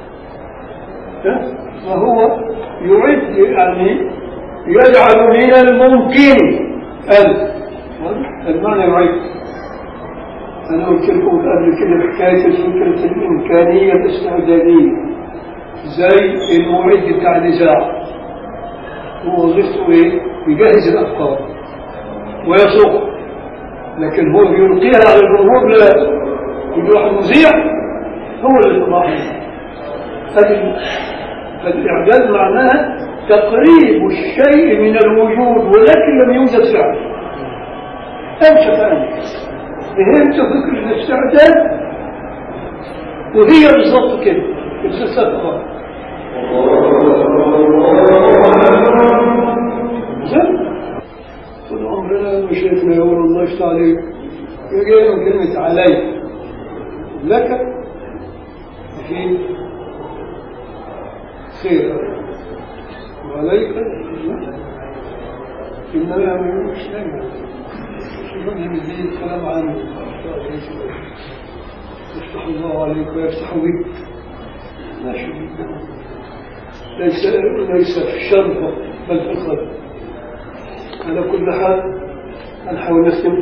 فهو يعد يعني يجعل من الممكن أن المعنى يعد أنا قلت لكم قبل كده حكاية فكرة الإمكانية الاستعدادية زي المعد بتاع الإذاعة هو وظيفته إيه؟ يجهز الأفكار ويصوغ لكن هو بيلقيها على الجمهور لا يجي واحد مذيع هو اللي يطلعها هذه فالإعجاز معناها تقريب الشيء من الوجود ولكن لم يوجد فعل أنت فهمت فهمت فكرة الاستعداد وهي بالضبط كده الفلسفة زين طول عمرنا مشيتنا يقول الله يفتح عليك يجينا كلمة علي لك في خير وعليك إنما مش نجم شوفوا يزيد الكلام عنه يفتح الله عليك ويفتح بك ماشي ليس ليس في الشر فقط، بل في الخير على كل حال نحاول نختم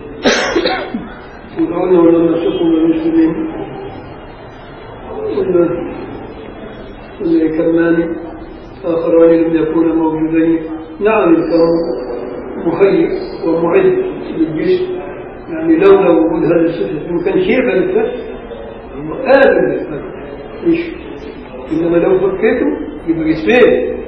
ودعونا ولم نسقم المسلمين قلنا قلنا كمان آخران لم يكونا موجودين نعم الكون مهيئ ومعد للجسم يعني لولا وجود هذا الصفة ما كانش يقبل الفس قابل للفس مش إنما لو فكيته يبقى جسمين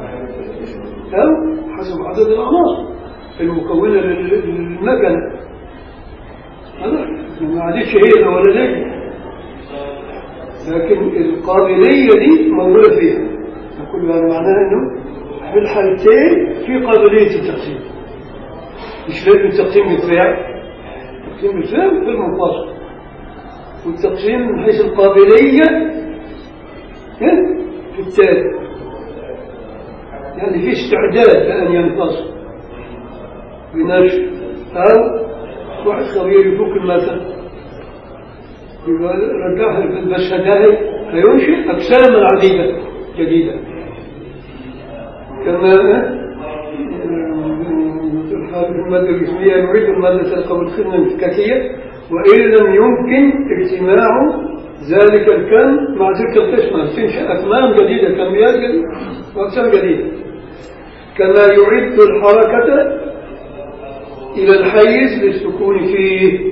أو حسب عدد العناصر المكونة لل- للمكنة هذا ما عادتش هي ده ولا دي لكن القابلية دي موجودة فيها كل هذا معناه انه في الحالتين في قابلية التقسيم مش لازم تقسيم بالفعل تقسيم بالفعل في المنفصل والتقسيم من حيث القابلية ها؟ في التالي يعني في استعداد لأن ينفصل بنشر أو واحد خبير يفك المثل يبقى رجعها في المشهدات فينشئ أجساما عديدة جديدة كما هذه المادة الجسمية نريد المادة تلقى بالخدمة الفكاكية وإن لم يمكن اجتماع ذلك الكم مع تلك القسمة تنشأ أكمام جديدة كميات جديدة وأقسام جديدة كما يعد الحركة إلى الحيز للسكون فيه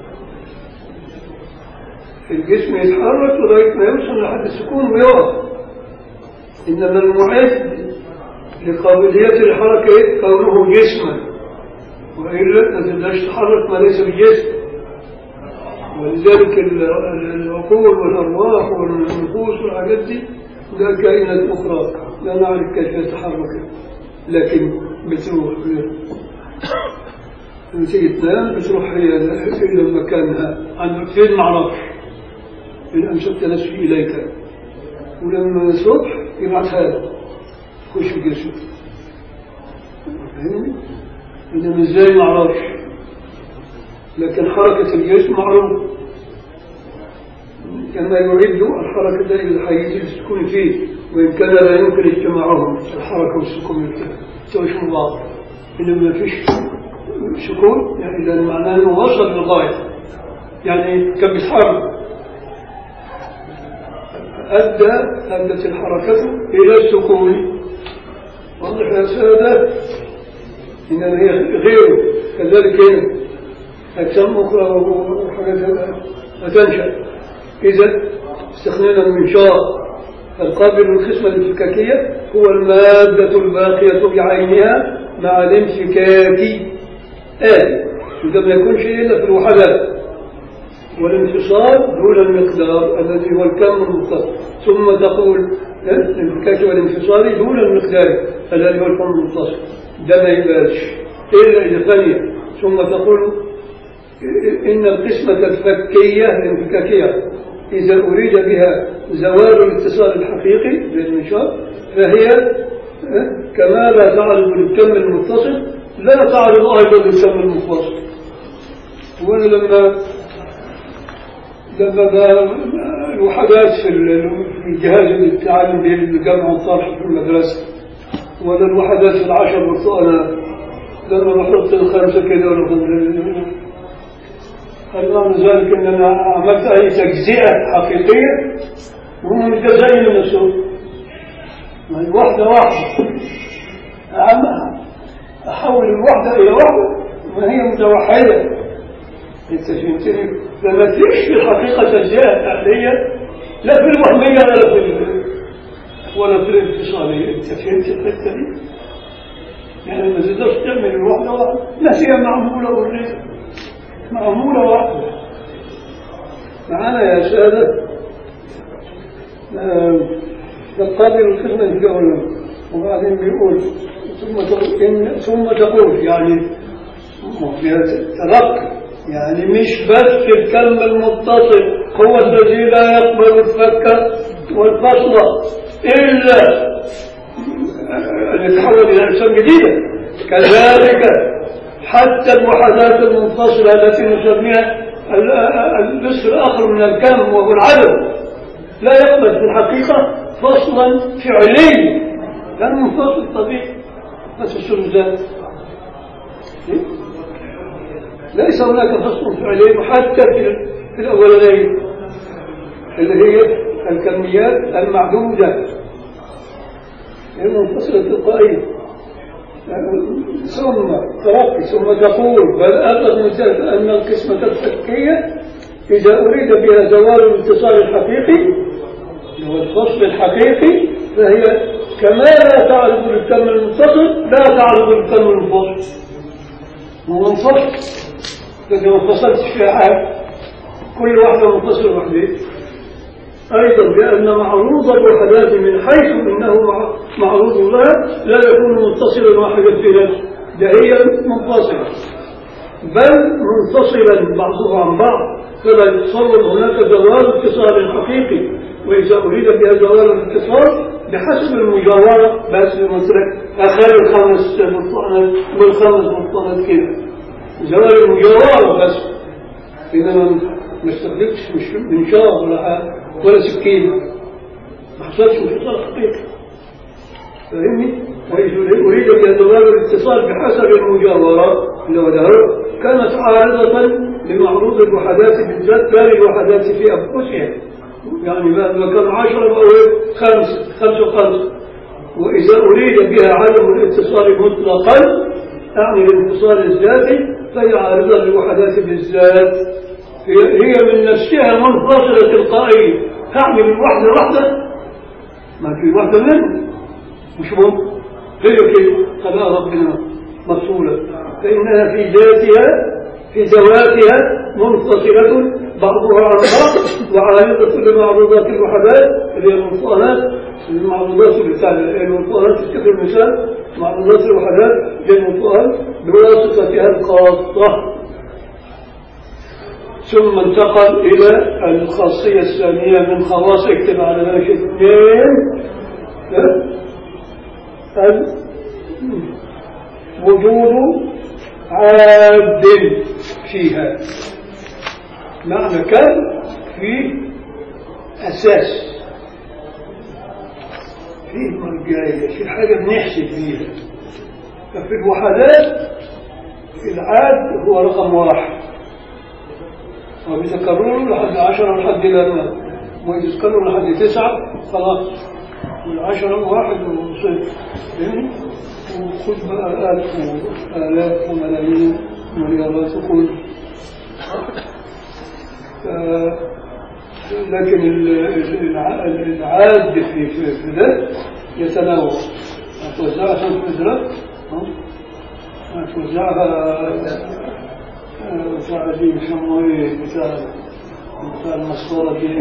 الجسم يتحرك لغاية ما يوصل لحد السكون ويقف إنما المعد لقابلية الحركة كونه جسما وإلا ما تقدرش تحرك ما ليس بجسم ولذلك ال- ال- العقول والأرواح والنفوس والحاجات دي ده كائنات أخرى لا نعرف كيف تتحرك لكن بتروح لما تيجي تنام بتروح هي إلى مكانها عن فين ما اعرفش إن أمسكت نفسي إليك ولما الصبح يبعثها لك خش في جسمك فاهمني؟ إنما إزاي ما اعرفش لكن حركة الجسم معروف كما يريد الحركة إلى الحيز السكون فيه وإن كان لا يمكن اجتماعهم الحركة والسكون توش من بعض إنما ما فيش سكون يعني لأن معناه أنه وصل للغاية يعني كان بيتحرك أدى أدت الحركة إلى السكون واضح يا سادة إنما هي غيره كذلك هنا أجسام أخرى وحاجات هتنشأ إذا استخدمنا المنشار القابل للقسمة الانفكاكية هو المادة الباقية بعينها مع الانفكاك آل إذا ما يكونش إلا في الوحدات والانفصال دون المقدار الذي هو الكم المتصل ثم تقول الانفكاك والانفصال دون المقدار الذي هو الكم المتصل ده ما يبقاش إلا إذا ثانية ثم تقول إن القسمة الفكية الانفكاكية إذا أريد بها زوال الاتصال الحقيقي بالمنشار فهي كما لا تعرض للكم المتصل لا تعرض أيضا للكم المنفصل وأنا لما لما بقى الوحدات في الجهاز اللي بتعلم به الجامعة والطرح في المدرسة ولا الوحدات في العشر والصالة لما بحط الخمسة كده ولا خمسة هل معنى ذلك ان انا عملت اي تجزئه حقيقيه وهم متجزئين من نفسهم ما هي واحده واحده أعم- احول الوحده الى واحده ما هي متوحده انت فهمتني لما فيش في الحقيقه تجزئه فعليه لا في الوهمية ولا في ال- ولا في الانفصالية انت فهمت الحتة دي؟ يعني ما تقدرش تعمل الواحدة واحدة لا هي معمولة اوريدي معمولة واحدة معانا يا سادة آه، القاضي الخدمة الجولة وبعدين بيقول ثم تقول إن ثم تقول يعني فيها ترقي يعني مش بس الكلمة المتصل هو الذي لا يقبل الفك والفصل إلا أن يتحول إلى أجسام جديدة كذلك حتى الوحدات المنفصلة التي نسميها ال- ال- الجزء الآخر من الكم وهو العدد لا يقبل في الحقيقة فصلا فعليا لأنه منفصل طبيعي بس السلوزات ليس هناك فصل فعلي حتى في في الأولانية اللي هي الكميات المعدودة المنفصلة التلقائية ثم ترقي ثم تقول بل أبلغ مثال أن القسمة الفكية إذا أريد بها زوال الاتصال الحقيقي هو الفصل الحقيقي فهي كما لا تعرض للكم المتصل لا تعرض للكم المنفصل هو منفصل لكن ما انفصلتش فيها حاجة كل واحدة منفصلة وحدها أيضا بأن معروض الوحدات من حيث إنه مع- معروض لها لا يكون متصلا واحدا في نفسه ده هي منفصلة بل منفصلا بعضها عن بعض فلا يتصور هناك زوال اتصال حقيقي وإذا أريد بها زوال الاتصال بحسب المجاورة بس المسلك أخر الخمس مطلقات والخمس مطلقات كده زوال المجاورة بس إنما ما استخدمتش مش منشار ولا حاجة ولا سكين ما حصلش انفصال حقيقي فاهمني؟ وإذا أريد بأدوار الاتصال بحسب المجاورة اللي هو ده كانت عارضة لمعروض الوحدات بالذات لا للوحدات في أنفسها يعني ما ما كان عشرة أو خمسة خمسة وخمسة وإذا أريد بها عدم الاتصال مطلقا يعني الانفصال الذاتي فهي عارضة للوحدات بالذات هي هي من نفسها منفصلة تلقائية تعمل الوحدة وحدة ما في واحدة منهم مش ممكن هي كده قضاء ربنا مفصولة فإنها في ذاتها في ذواتها منفصلة بعضها عن بعض وعارضة لمعروضات الوحدات اللي هي المنفصلات المعروضات بتاع المنفصلات تذكر المثال معروضات الوحدات هي المنفصل بواسطتها الخاصة ثم انتقل إلى الخاصية الثانية من خواص اكتب على ذلك اثنين ال- وجود عاد فيها معنى كان في أساس في مرجعية في حاجة بنحسب فيها ففي الوحدات العاد هو رقم واحد وبتكرره لحد عشرة لحد لما وإذا تكرروا لحد تسعة خلاص والعشرة واحد وصفر فهمت؟ وخذ بقى آلاف وآلاف وملايين ومليارات وكل ف- لكن ال- ال- الع- العاد في في في ده يتناول هتوزعها خمس مزرعة هتوزعها آه، بتاع دي يسموه ايه بتاع بتاع المسطرة دي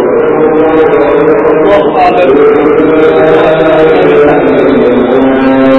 الله أعلم